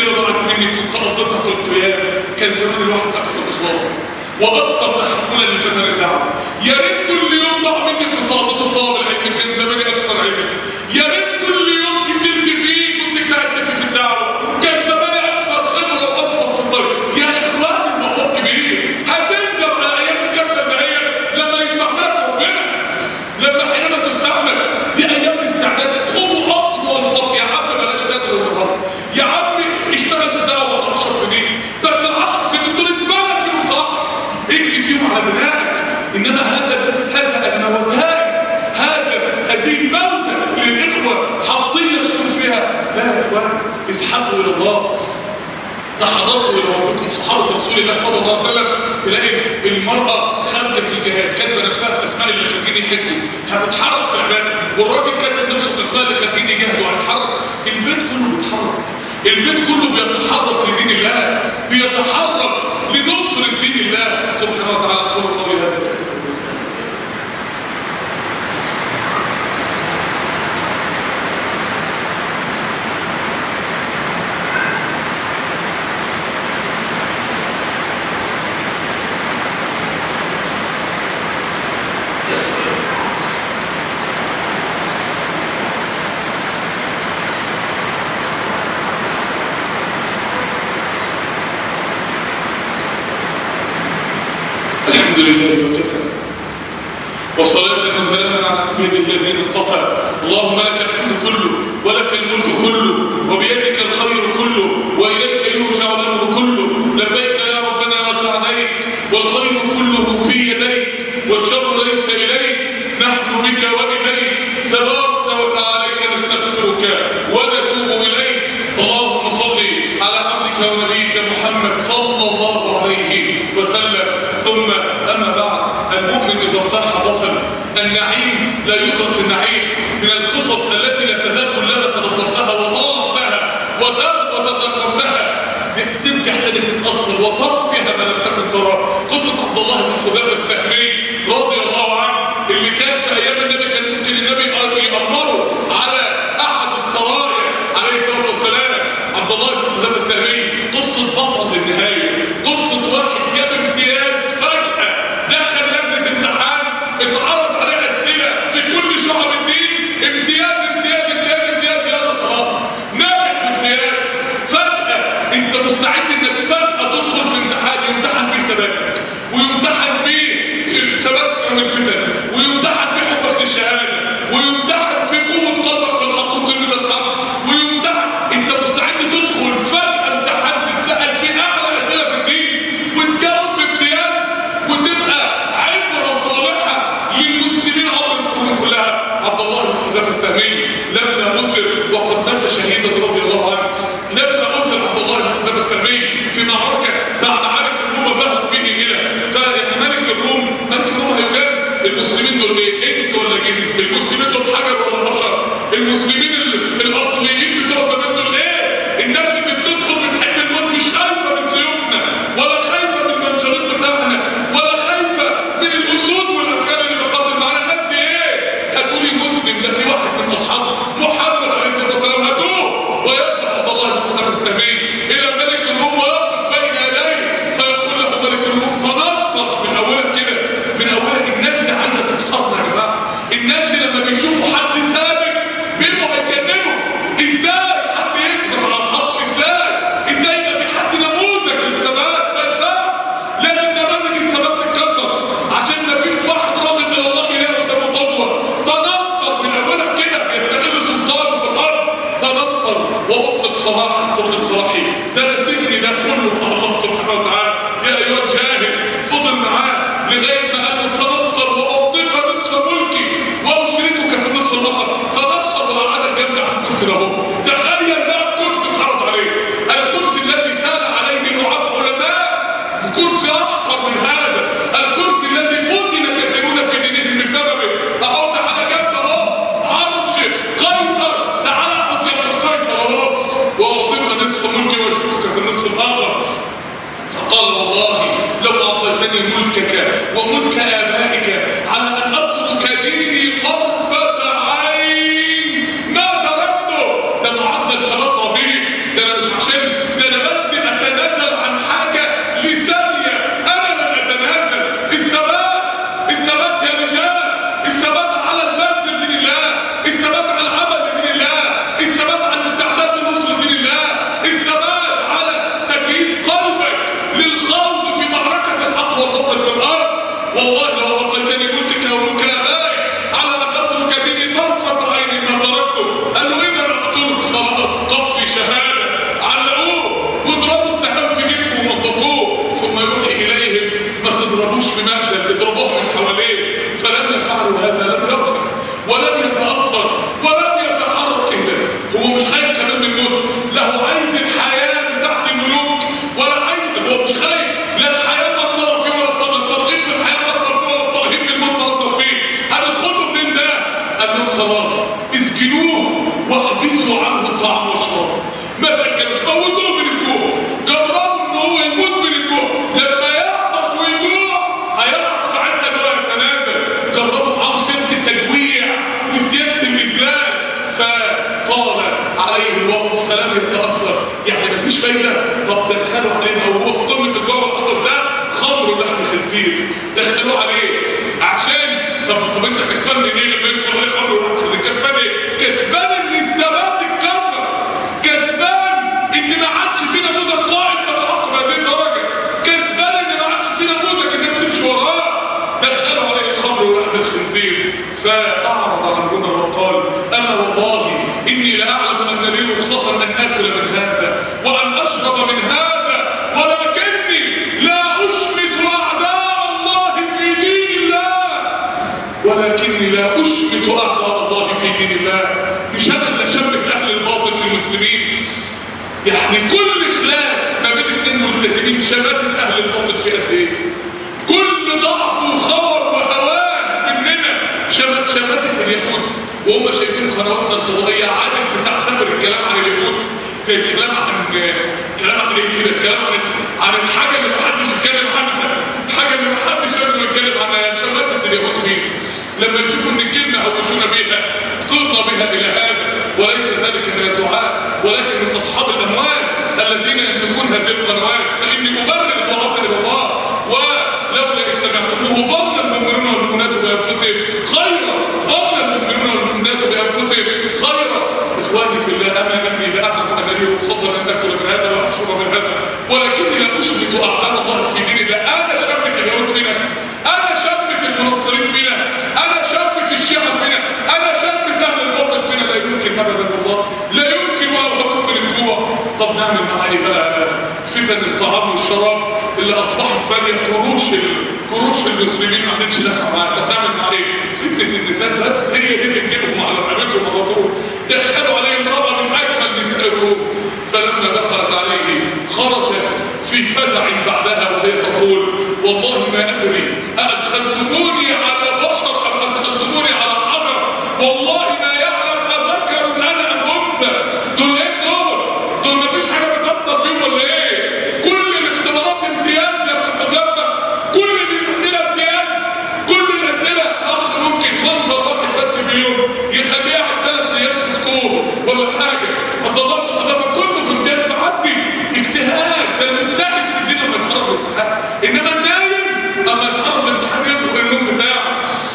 واكثر تحملا لفتن الدعوه يا ريت كل يوم ضاع مني كنت قضيت في طلب العلم كان زماني اكثر علما يا ريت كل يوم كسبت فيه كنت اجتهدت فيه في الدعوه كان زماني اكثر خبره واصبر في الطريق يا اخواني الموضوع كبير هتندم على ايام الكسر دهيت لما يستعملك ربنا لما حينما تستعمل دي ايام استعداد خذوا اطول فرق يا عم بلاش تدعو النهارده يا عم اشتغل في الدعوه 10 سنين بس ال 10 سنين دول اتبنى فيهم صح اجري فيهم على بنائك انما هذا هذا الموتان هذا هذه الموتى للاخوه حاطين نفسهم فيها لا يا اخوان اسحبوا الى الله تحركوا الى ربكم صحابه رسول الله صلى الله عليه وسلم تلاقي المراه خارجه في الجهاد كاتبه نفسها في اسماء اللي خارجين يحجوا هتتحرك في العباده والراجل كاتب نفسه في اسماء اللي خارجين يجاهدوا هيتحرك البيت كله بيتحرك البيت كله بيتحرك لدين الله بيتحرك لنصر دين الله سبحانه وتعالى قول قولي هذا الحمد لله وكفى وصلاة وسلاما على عباده الذين اصطفى اللهم لك الحمد كله ولك الملك كله وبيدك الخير كله واليك يرجع الامر كله لبيك يا ربنا وسعديك والخير كله في يديك والشر ليس اليك نحن بك واليك تبارك وتعالى نستغفرك ونتوب اليك اللهم صل على عبدك ونبيك محمد صلى الله عليه وسلم ثم اما بعد المؤمن اذا ارتاح غفل النعيم لا يدرك النعيم من القصص التي لا تزال كلما تدبرتها وطالبتها وتذكرتها ترجع تاني تتاثر وترى فيها ما لم تكن ترى قصه عبد الله بن حذافه السهمي رضي الله عنه اللي كان في ايام النبي كان ممكن النبي يامره على احد السرايا عليه الصلاه والسلام عبد الله بن حذافه السهمي قصه بطل للنهايه قصه واحد جاب امتياز فجاه دخل لجنه امتحان اتعرض عليه اسئله في كل شعب الدين امتياز امتياز امتياز امتياز يلا خلاص ناجح بامتياز فجاه انت مستعد انك فجاه تدخل في امتحان يمتحن بيه ثباتك ويمتحن بيه ثباتك من الفتن ويمتحن بيه حبك للشهاده ويمتحن في قوه قلبك في الحق وكلمه الحق ويمتحن انت مستعد تدخل فجاه امتحان تتسال فيه اعلى اسئله في الدين وتجاوب بامتياز وتبقى عبره صالحه للمسلمين عبر القرون كلها عبد الله بن حذافه السهمي لما اسر وقد مات شهيدا رضي الله عنه لما اسر عبد الله بن حذافه السهمي في معركه بعد عارف الروم ذهب به الى فان ملك الروم ملك الروم هيجاب المسلمين دول ايه انس ولا جن المسلمين دول حجر ولا بشر المسلمين ال- الاصليين بتوع زمان دول ايه الناس اللي بتدخل بتحب الموت مش خايفه من سيوفنا ولا خايفه من المنشورات بتاعنا ولا خايفه من الاسود والافعال اللي بتقدم معانا الناس دي ايه هتقولي مسلم ده في واحد من اصحاب محمد عليه الصلاه والسلام هاتوه ويفتح عبد الله بن حذافه السهمي الى ملك الروم ويقف بين يديه فيقول له ملك الروم تنصر من اولها كده من اولها الناس دي عايزه تكسرنا يا جماعه الناس دي لما بيشوفوا حد سابق بيبقوا هيتجننوا ازاي حد يصبر على الحق ازاي ازاي يبقى في حد نموذج للثبات ما ينفعش لازم نماذج الثبات تتكسر عشان ما فيش واحد راغب الى الله يلاقي قدامه قدوه تنصر من اولها كده يستغل سلطانه في الارض تنصر واطلق صلاحك اطلق صلاحي ده انا سجني ده كله مع الله سبحانه وتعالى يا ايها الجاهل فضل معاه لغايه ما قال له تنصر واطلق نصف ملكي واشركك في النصف الاخر تنصر وقعدك جنبي على الكرسي ده تخيل بقى الكرسي اتعرض عليه الكرسي الذي سال عليه لعب علماء كرسي احقر من هذا الكرسي الذي فتن كثيرون في دينهم بسببه اهو تعالى جنب اهو عرش قيصر تعالى اقعد جنب قيصر اهو واعطيك نصف ملكي واشركك في النصف الاخر فقال والله لو اعطيتني ملكك وملك ابائك على ان اترك ديني طرفه عين ما تركته ده معدل ثبات رهيب ده انا مش عشان ده انا بس اتنازل عن حاجه لثانيه انا لن طعام وشراب ما تاكلوش موتوه من الجوع جربوا ان هو يموت من الجوع لما يعطش ويجوع هيعرف ساعتها ان هو يتنازل جربوا معاهم سياسه التجويع وسياسه الاذلال فطال عليه الوقت فلم يتاثر يعني مفيش فايده طب دخلوا عليه او هو في قمه الجوع والعطش ده خمر ولحم خنزير دخلوه عليه عشان طب طب انت كسبان من ايه لما يدخل عليه خمر ولحم خنزير كسبان ايه؟ كسبان ان الثبات اتكسر كسبان ان ما عادش في نموذج قائم يتحقق بهذه الدرجه كسبان ان ما عادش في نموذج الناس تمشي وراه دخلوا عليه الخمر ولحم الخنزير فاعرض عنهما وقال انا والله اني لاعلم ان لي رخصه ان اكل من هذا وان اشرب من هذا ولكني لا اشمت اعداء الله في دين الله ولكني لا اشمت اعداء الله في دين الله مش انا اللي اشمت اهل الباطل في المسلمين يعني كل خلاف ما بين اثنين ملتزمين شماتة اهل الباطل في قد ايه كل ضعف وخور وهوان مننا شمت شماتة اليهود وهم شايفين قنواتنا الفضائية عادة بتعتبر الكلام عن اليهود زي الكلام عن كلام عن ايه كده الكلام عن عن الحاجة اللي محدش يتكلم عنها حاجة اللي محدش يقدر يتكلم عنها شماتة اليهود فين لما يشوفوا ان الكلمة هوجونا بها صرنا بها الى هذا وليس ذلك من الدعاء ولكن من اصحاب الاموال الذين يملكون هذه القنوات فاني ابرر الطلب الى الله ولولا اذ سمعتموه ظن المؤمنون والمؤمنات بانفسهم خيرا ظن المؤمنون والمؤمنات بانفسهم خيرا اخواني في الله انا اني لا اعلم ان لي رخصه ان اكل من هذا واشرب من هذا ولكني لا اشمت اعداء الله في دين الله انا شبك اليهود فينا انا شبك المنصرين فينا انا شبك الشيعه فينا انا شبك اهل الباطل فينا لا يمكن ابدا والله لا يمكن ولا من الجوع طب نعمل معاه ايه بقى فتن الطعام والشراب اللي اصبحت بانيه قروش قروش المسلمين ما عادتش نافعه معانا طب نعمل معاه ايه فتنه النساء بس هي دي اللي تجيبهم على رقبتهم على طول دخلوا عليه امراه من اجمل نساء الروم فلما دخلت عليه خرجت في فزع بعدها وهي تقول والله ما ادري ادخلتموني على بشر ام ادخلتموني على حجر والله ما يعلم اذكر انا ام انثى دول ايه دول دول ما فيش حاجه بتاثر فيهم ولا ايه كل الاختبارات امتياز يا ابن حذافه كل الاسئله امتياز كل الاسئله اخ ممكن منظر واحد بس في اليوم يخليها على ثلاث ايام في سكور ولا حاجه عبد الله بن حذافه كله في امتياز معدي اجتهاد ده المجتهد في الدين لما يتخرج من الامتحان انما النايم اما يتخرج من الامتحان يدخل النوم بتاعه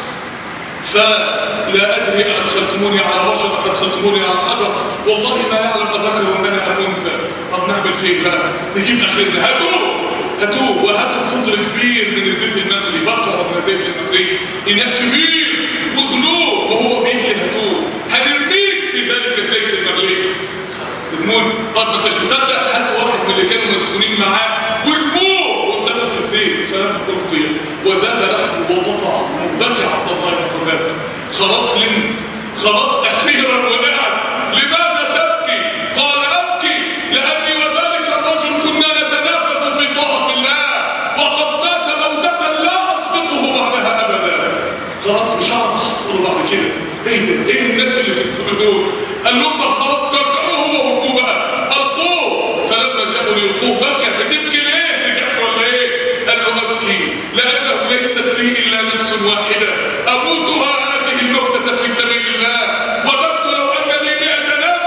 فلا ادري ادخلتموني على بشر ام ادخلتموني على حجر والله ما يعلم اذكر اننا ام انثى طب نعمل فيه بقى نجيب اخرنا هاتوه هاتوه وهاتوا قدر كبير من الزيت المغلي بقره من الزيت المغلي اناء كبير وغلوه وهو بيجي هاتوه هنرميك في ذلك الزيت المغلي خلاص المهم طب ما انتش مصدق هات واحد من اللي كانوا مسكونين معاه وارموه واداله في الزيت فلم تلقي وذاب لحمه وطفى عظمه بكى عبد الله بن حذافه خلاص لم خلاص اخيرا ونعم لماذا تبكي قال ابكي لاني وذلك الرجل كنا نتنافس في طاعه الله وقد مات موته لا اصدقه بعدها ابدا خلاص مش هعرف احصله بعد كده ايه ده ايه الناس اللي في السوق دول قال لهم طب خلاص كركعوه هو وابوه بقى القوه فلما جاءوا ليلقوه بكى بتبكي ليه رجعت ولا ايه قال له ابكي لانه ليست لي الا نفس واحده اموتها هذه الموتة في سبيل الله وددت لو ان لي مئة نفس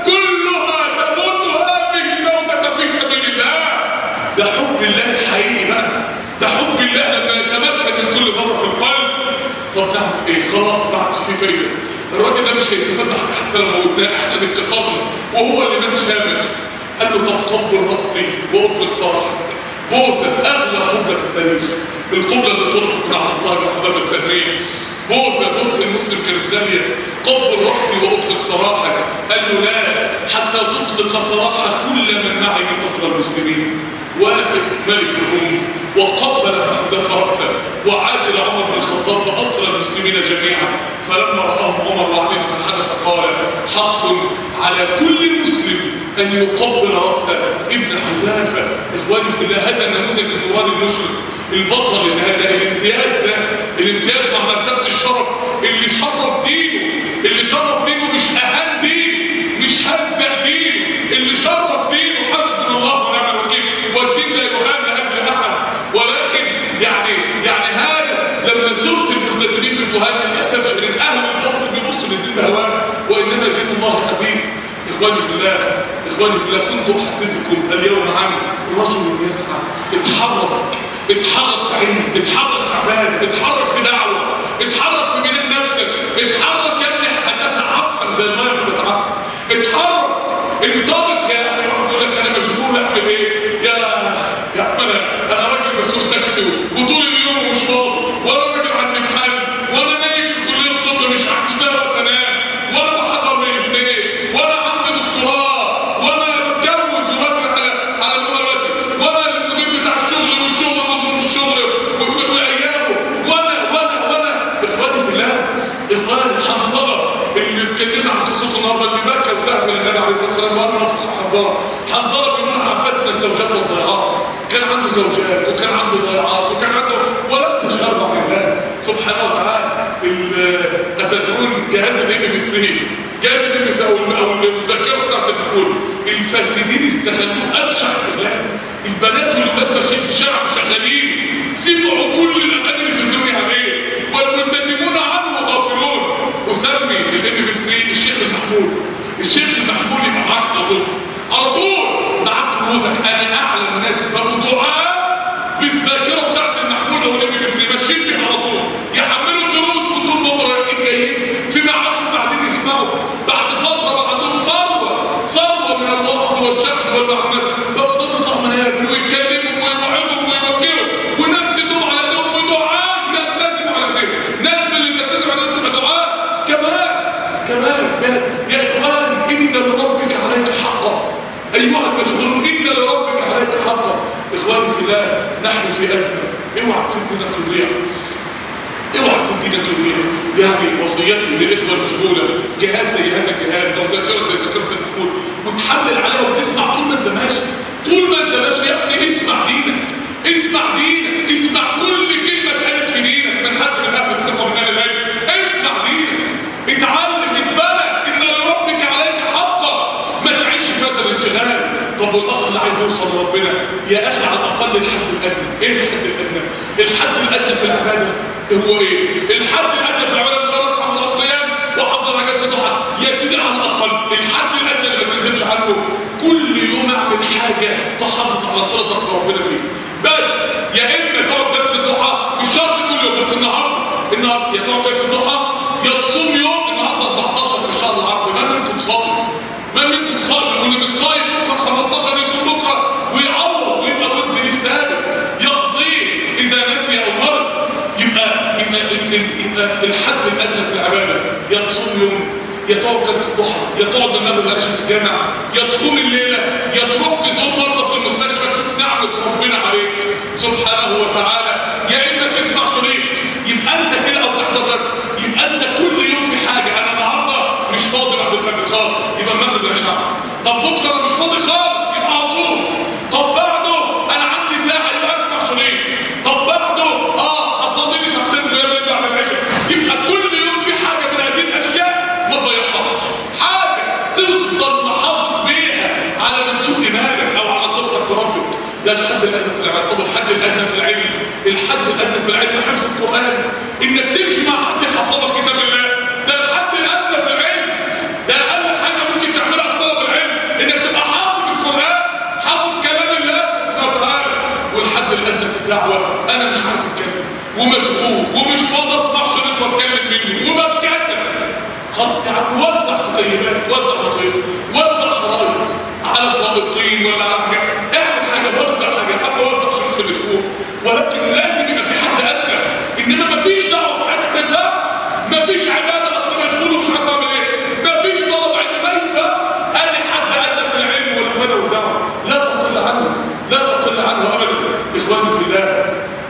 كلها تموت هذه الموتة في سبيل الله ده حب الله الحقيقي بقى ده حب الله لما يتمكن من كل ذره في القلب طب نعمل ايه خلاص ما عادش في فايده الراجل ده مش هيستفاد حتى حتى لو موتناه احنا انتصرنا وهو اللي نام شامخ قال له طب قبل راسي واطلق فرحك بوسه اغلى قبله في التاريخ القبله اللي طلقت من عبد الله بن حذافه السهري بوسه بوسه المسلم كانت غاليه قبل راسي واطلق سراحك قال له لا حتى تطلق سراح كل من معي من اسرى المسلمين وافق ملك الروم وقبل حذافه راسه وعادل عمر بن الخطاب باسرى المسلمين جميعا فلما راهم عمر وعلم ما حدث قال حق على كل مسلم ان يقبل راس ابن حذافه اخواني في الله هذا نموذج من نوال المشرك البطل ان هذا الامتياز ده الامتياز مع مرتبه الشرف اللي شرف دينه اللي شرف دينه مش اهم دين مش هزق مشرف دين وحسبنا الله ونعم الوكيل والدين لا يهان لاجل احد ولكن يعني يعني هذا لما زرت الملتزمين بالجهاد للاسف ان اهل الباطل بيبصوا للدين بهواه وانما دين الله عزيز اخواني في الله اخواني في الله كنت احدثكم اليوم عن رجل يسعى اتحرك اتحرك في علم اتحرك في عباده اتحرك في دعوه اتحرك في بناء نفسك اتحرك يا ابني هتتعفن زي الميه بتتعفن اتحرك انطلق يا اخي واحد يقول لك انا مشغول اعمل ايه يا يا عم انا انا راجل بسوق تاكسي وطول اليوم مش فاضي ولا راجل عندي محل ولا نايم في كليه الطب مش مش لاقي انام ولا بحضر ماجستير ولا عندي دكتوراه ولا بتجوز وبكره على على مراتي ولا المدير بتاع الشغل والشغل وظروف الشغل و- وايامه ولا ولا ولا اخواني في الله اخواني حنظله اللي اتكلمنا عن قصته النهارده اللي بكى وذهب الى النبي عليه الصلاه والسلام وانا رفض حنظله حنظله بيقول عفسنا الزوجات والضيعات كان عنده زوجات وكان عنده ضيعات وكان عنده ولم تشهد عن الله سبحانه وتعالى ال- اتدرون جهاز الابن مصري جهاز الابن مصري او او الذاكره بتاعت المقول الفاسدين استغلوه ابشع استغلال البنات والولاد ماشيين في الشارع مشغلين سمعوا كل الاغاني اللي في الدنيا عليه والملتزمون عنه غافلون وسمي الابن مصري الشيخ المحمود الشيخ المحمود يبقى معاك على طول على طول معاك كنوزك انا اعلم الناس بقوا دعاء بالذاكره بتاعت المحمود هو الابن مصري ماشيين بيه على طول يحملوا الدروس وطول ما هم رايحين جايين في معاش وبعدين يسمعوا بعد فتره بقى عندهم ثروه ثروه من الوقت والشهد والمعمل بقدروا الله منابر ويتكلموا ويوعظوا ويوجهوا وناس تدوم على ايديهم ودعاء يلتزموا على ايديهم ناس من اللي يلتزموا على ايديهم دعاء كمان كمان يا- يا اخوان ان لربك عليك حقا ايها المشغولون ان لربك عليك حقا اخواني في الله نحن في ازمه اوعى تسيب منك الريح اوعى تسيب ايدك الريح يعني وصيتي للاخوه المشغوله جهاز زي هذا الجهاز او ذاكره زي ذاكره المحمول وتحمل عليها وتسمع طول ما انت ماشي طول ما انت ماشي يا ابني اسمع دينك اسمع دينك اسمع كل كلمه اتقالت في دينك من حد من اهل الثقه من اهل العلم اسمع دينك اتعلم اتبلى ان لربك عليك حقا ما تعيش في هذا الانشغال طب والاخ اللي عايز يوصل لربنا يا اخي على الاقل الحد الادنى ايه الحد الادنى الحد الادنى في العباده هو ايه الحد الادنى في العباده مش هقول لك حافظ على القيام وحافظ على جسد ضحى يا سيدي على الاقل الحد الادنى اللي ما تنزلش عنه كل يوم اعمل حاجه تحافظ على صلتك بربنا فيه بس يا اما تقعد درس الضحى مش شرط كل يوم بس النهارده النهارده يا تقعد درس الضحى يا تصوم يوم النهارده 14 في شهر العرض ما منكم صائم ما منكم صائم واللي مش صايم بكره 15 يصوم بكره ويعوض ويبقى ود ليه ثابت يقضيه اذا نسي او مرض يبقى يبقى ال- ال- يبقى الحد الادنى في العباده يا تصوم يوم يا تقعد جلسه ضحى يا تقعد من المغرب العشاء في الجامع يا تقوم الليله يا تروح تزور مرضى في المستشفى تشوف نعمه ربنا عليك سبحانه وتعالى يا اما تسمع شريط يبقى انت كده او تحضر درس يبقى انت كل يوم في حاجه انا النهارده مش فاضي بعد الفجر خالص يبقى المغرب العشاء طب بكره انا مش فاضي خالص يبقى اصوم طب بعده انا عندي ساعه يبقى اسمع شريط طب بعده اه هصلي لي ساعتين قيام الليل بعد العشاء يبقى كل يوم في حاجه من هذه الاشياء ما تضيعهاش حاجه تفضل محافظ بيها على منسوب ايمانك او على صلتك بربك ده الحد الادنى في العلم طب الحد الادنى في العلم الحد الادنى في العلم حفظ القران انك تمشي مع حد يحفظك كتاب الله ده الحد الادنى في العلم ده اقل حاجه ممكن تعملها في طلب العلم انك تبقى حافظ القران حافظ كلام الله سبحانه وتعالى والحد الادنى في الدعوه انا مش عارف اتكلم ومشغول ومش فاضي اسمع شريط واتكلم مني وبتكسف خلاص يا عم وزع تطيبات وزع تطيبات وزع شرايط على صادقين ولا على حاجه اعمل حاجه وزع حاجه حتى وزع شريط في الاسبوع ولكن لازم يبقى في حد ادنى انما مفيش دعوه في حد ده مفيش عباده اصلا مشغول ومش عارف اعمل ايه مفيش طلب علم ما ينفع ادي حد ادنى في العلم والعباده والدعوه لا تقل عنه لا تقل عنه ابدا اخواني في الله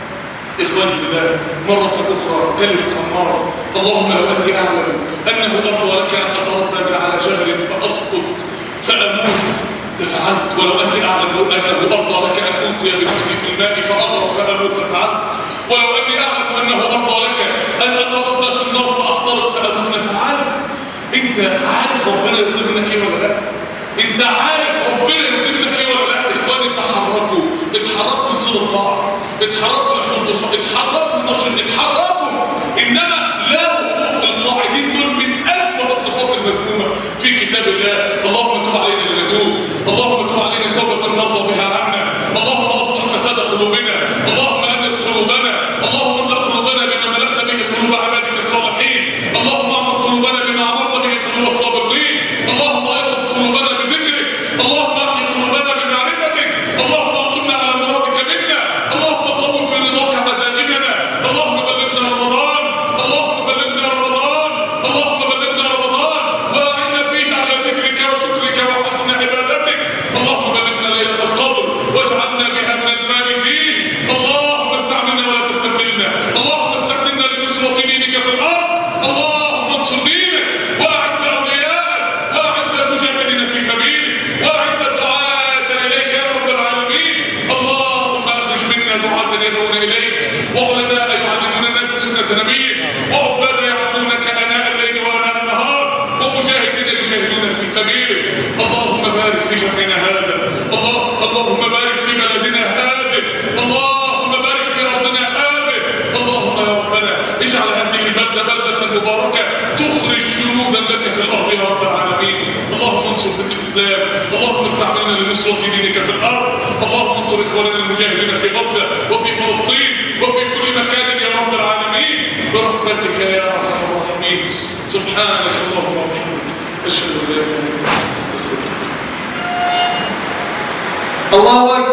إخواني في الله مرة أخرى كلمة عمار اللهم لو أني أعلم أنه أرضى لك أن أتردى من على جبل فأسقط فأموت لفعلت ولو أني أعلم أنه أرضى لك أن ألقي بنفسي في الماء فأغرق فأموت لفعلت ولو أني أعلم أنه أرضى لك أن أتردى في النار فأخترق فأموت لفعلت أنت عارف ربنا يرضى منك إيه ولا لا؟ أنت عارف ربنا اتحركوا لصلة بعض اتحركوا لحدود الخ- اتحركوا لنشر اتحركوا انما لا وقوف للقاعدين دول من اسوأ الصفات المذمومه في كتاب الله اللهم تب علينا لنتوب اللهم تب علينا توبه ترضى بها عنا اللهم اصلح فساد قلوبنا اللهم انر قلوبنا اللهم املا قلوبنا بما ملأت به قلوب عبادك الصالحين اللهم اعمر قلوبنا بما عمرت به قلوب الصادقين اللهم ايقظ قلوبنا بذكرك اللهم احيي قلوبنا بمعرفتك اللهم اقمنا على مرادك منا اللهم طول في رضاك مزاجنا اللهم بلغنا رمضان اللهم بلغنا رمضان اللهم بلغنا رمضان واعنا فيه على ذكرك وشكرك وحسن عبادتك اللهم بلغنا ليله القدر واجعلنا بها من الفائزين اللهم استعملنا ولا تستبدلنا اللهم استخدمنا لنصرة دينك في الارض اللهم انصر دينك واعز اولياءك واعز المجاهدين في سبيلك واعز الدعاة اليك يا رب العالمين اللهم اخرج منا دعاة يدعون اليك وعلماء يعلمون الناس سنة نبيك وعباد يعبدونك اناء الليل واناء النهار ومجاهدين يجاهدون في سبيلك اللهم بارك في شهرنا هذا الله اللهم بارك في بلدنا هذا اللهم بارك في ارضنا هذه اللهم يا ربنا اجعل هذه البلده بلده مباركه تخرج جنودا لك في الارض يا رب العالمين اللهم انصر في الاسلام اللهم استعملنا لنصره دينك في الارض اللهم انصر اخواننا المجاهدين في غزه وفي فلسطين وفي كل مكان يا رب العالمين برحمتك يا ارحم الراحمين سبحانك اللهم وبحمدك اشهد ان لا اله الا انت استغفرك الله أكبر